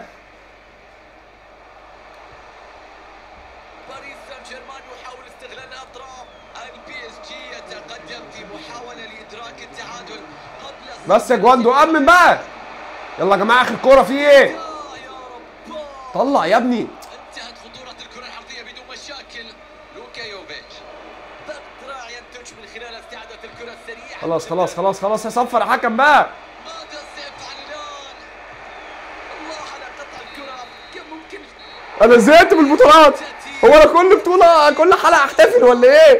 باريس سان جيرمان يحاول استغلال الاطراف البي اس جي يتقدم في محاوله لادراك التعادل قبل بس يا جواندو امن بقى يلا يا جماعه اخر كوره في ايه يا يا رب طلع يا ابني انتهت خطوره الكره العرضيه بدون مشاكل لوكا يوفيتش ضغط رائع ينتج من خلال استعاده الكره السريعه خلاص خلاص خلاص خلاص يا صفر يا حكم بقى ماذا سيفعل الان الله على قطع الكره كم ممكن انا زهقت من البطولات هو انا كل بطوله كل حلقه احتفل ولا ايه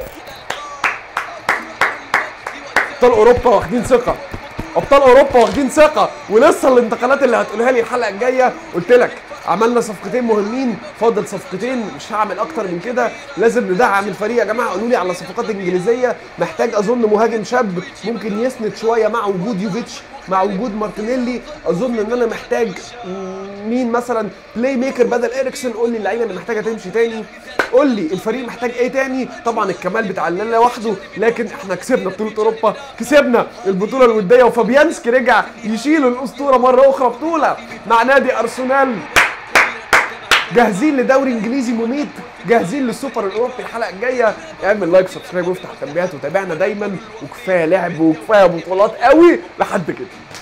ابطال اوروبا واخدين ثقه ابطال اوروبا واخدين ثقه ولسه الانتقالات اللي هتقولها لي الحلقه الجايه قلت لك عملنا صفقتين مهمين فاضل صفقتين مش هعمل اكتر من كده لازم ندعم الفريق يا جماعه قولوا لي على صفقات انجليزيه محتاج اظن مهاجم شاب ممكن يسند شويه مع وجود يوفيتش مع وجود مارتينيلي اظن ان انا محتاج مم، مين مثلا بلاي ميكر بدل اريكسون قول لي اللعيبه اللي محتاجه تمشي تاني قول لي الفريق محتاج ايه تاني طبعا الكمال بتاع اللالا لوحده لكن احنا كسبنا بطوله اوروبا كسبنا البطوله الوديه وفابيانسكي رجع يشيل الاسطوره مره اخرى بطوله مع نادي ارسنال جاهزين لدوري انجليزي مميت جاهزين للسوبر الاوروبي الحلقه الجايه اعمل لايك سبسكرايب وافتح التنبيهات وتابعنا دايما وكفايه لعب وكفايه بطولات قوي لحد كده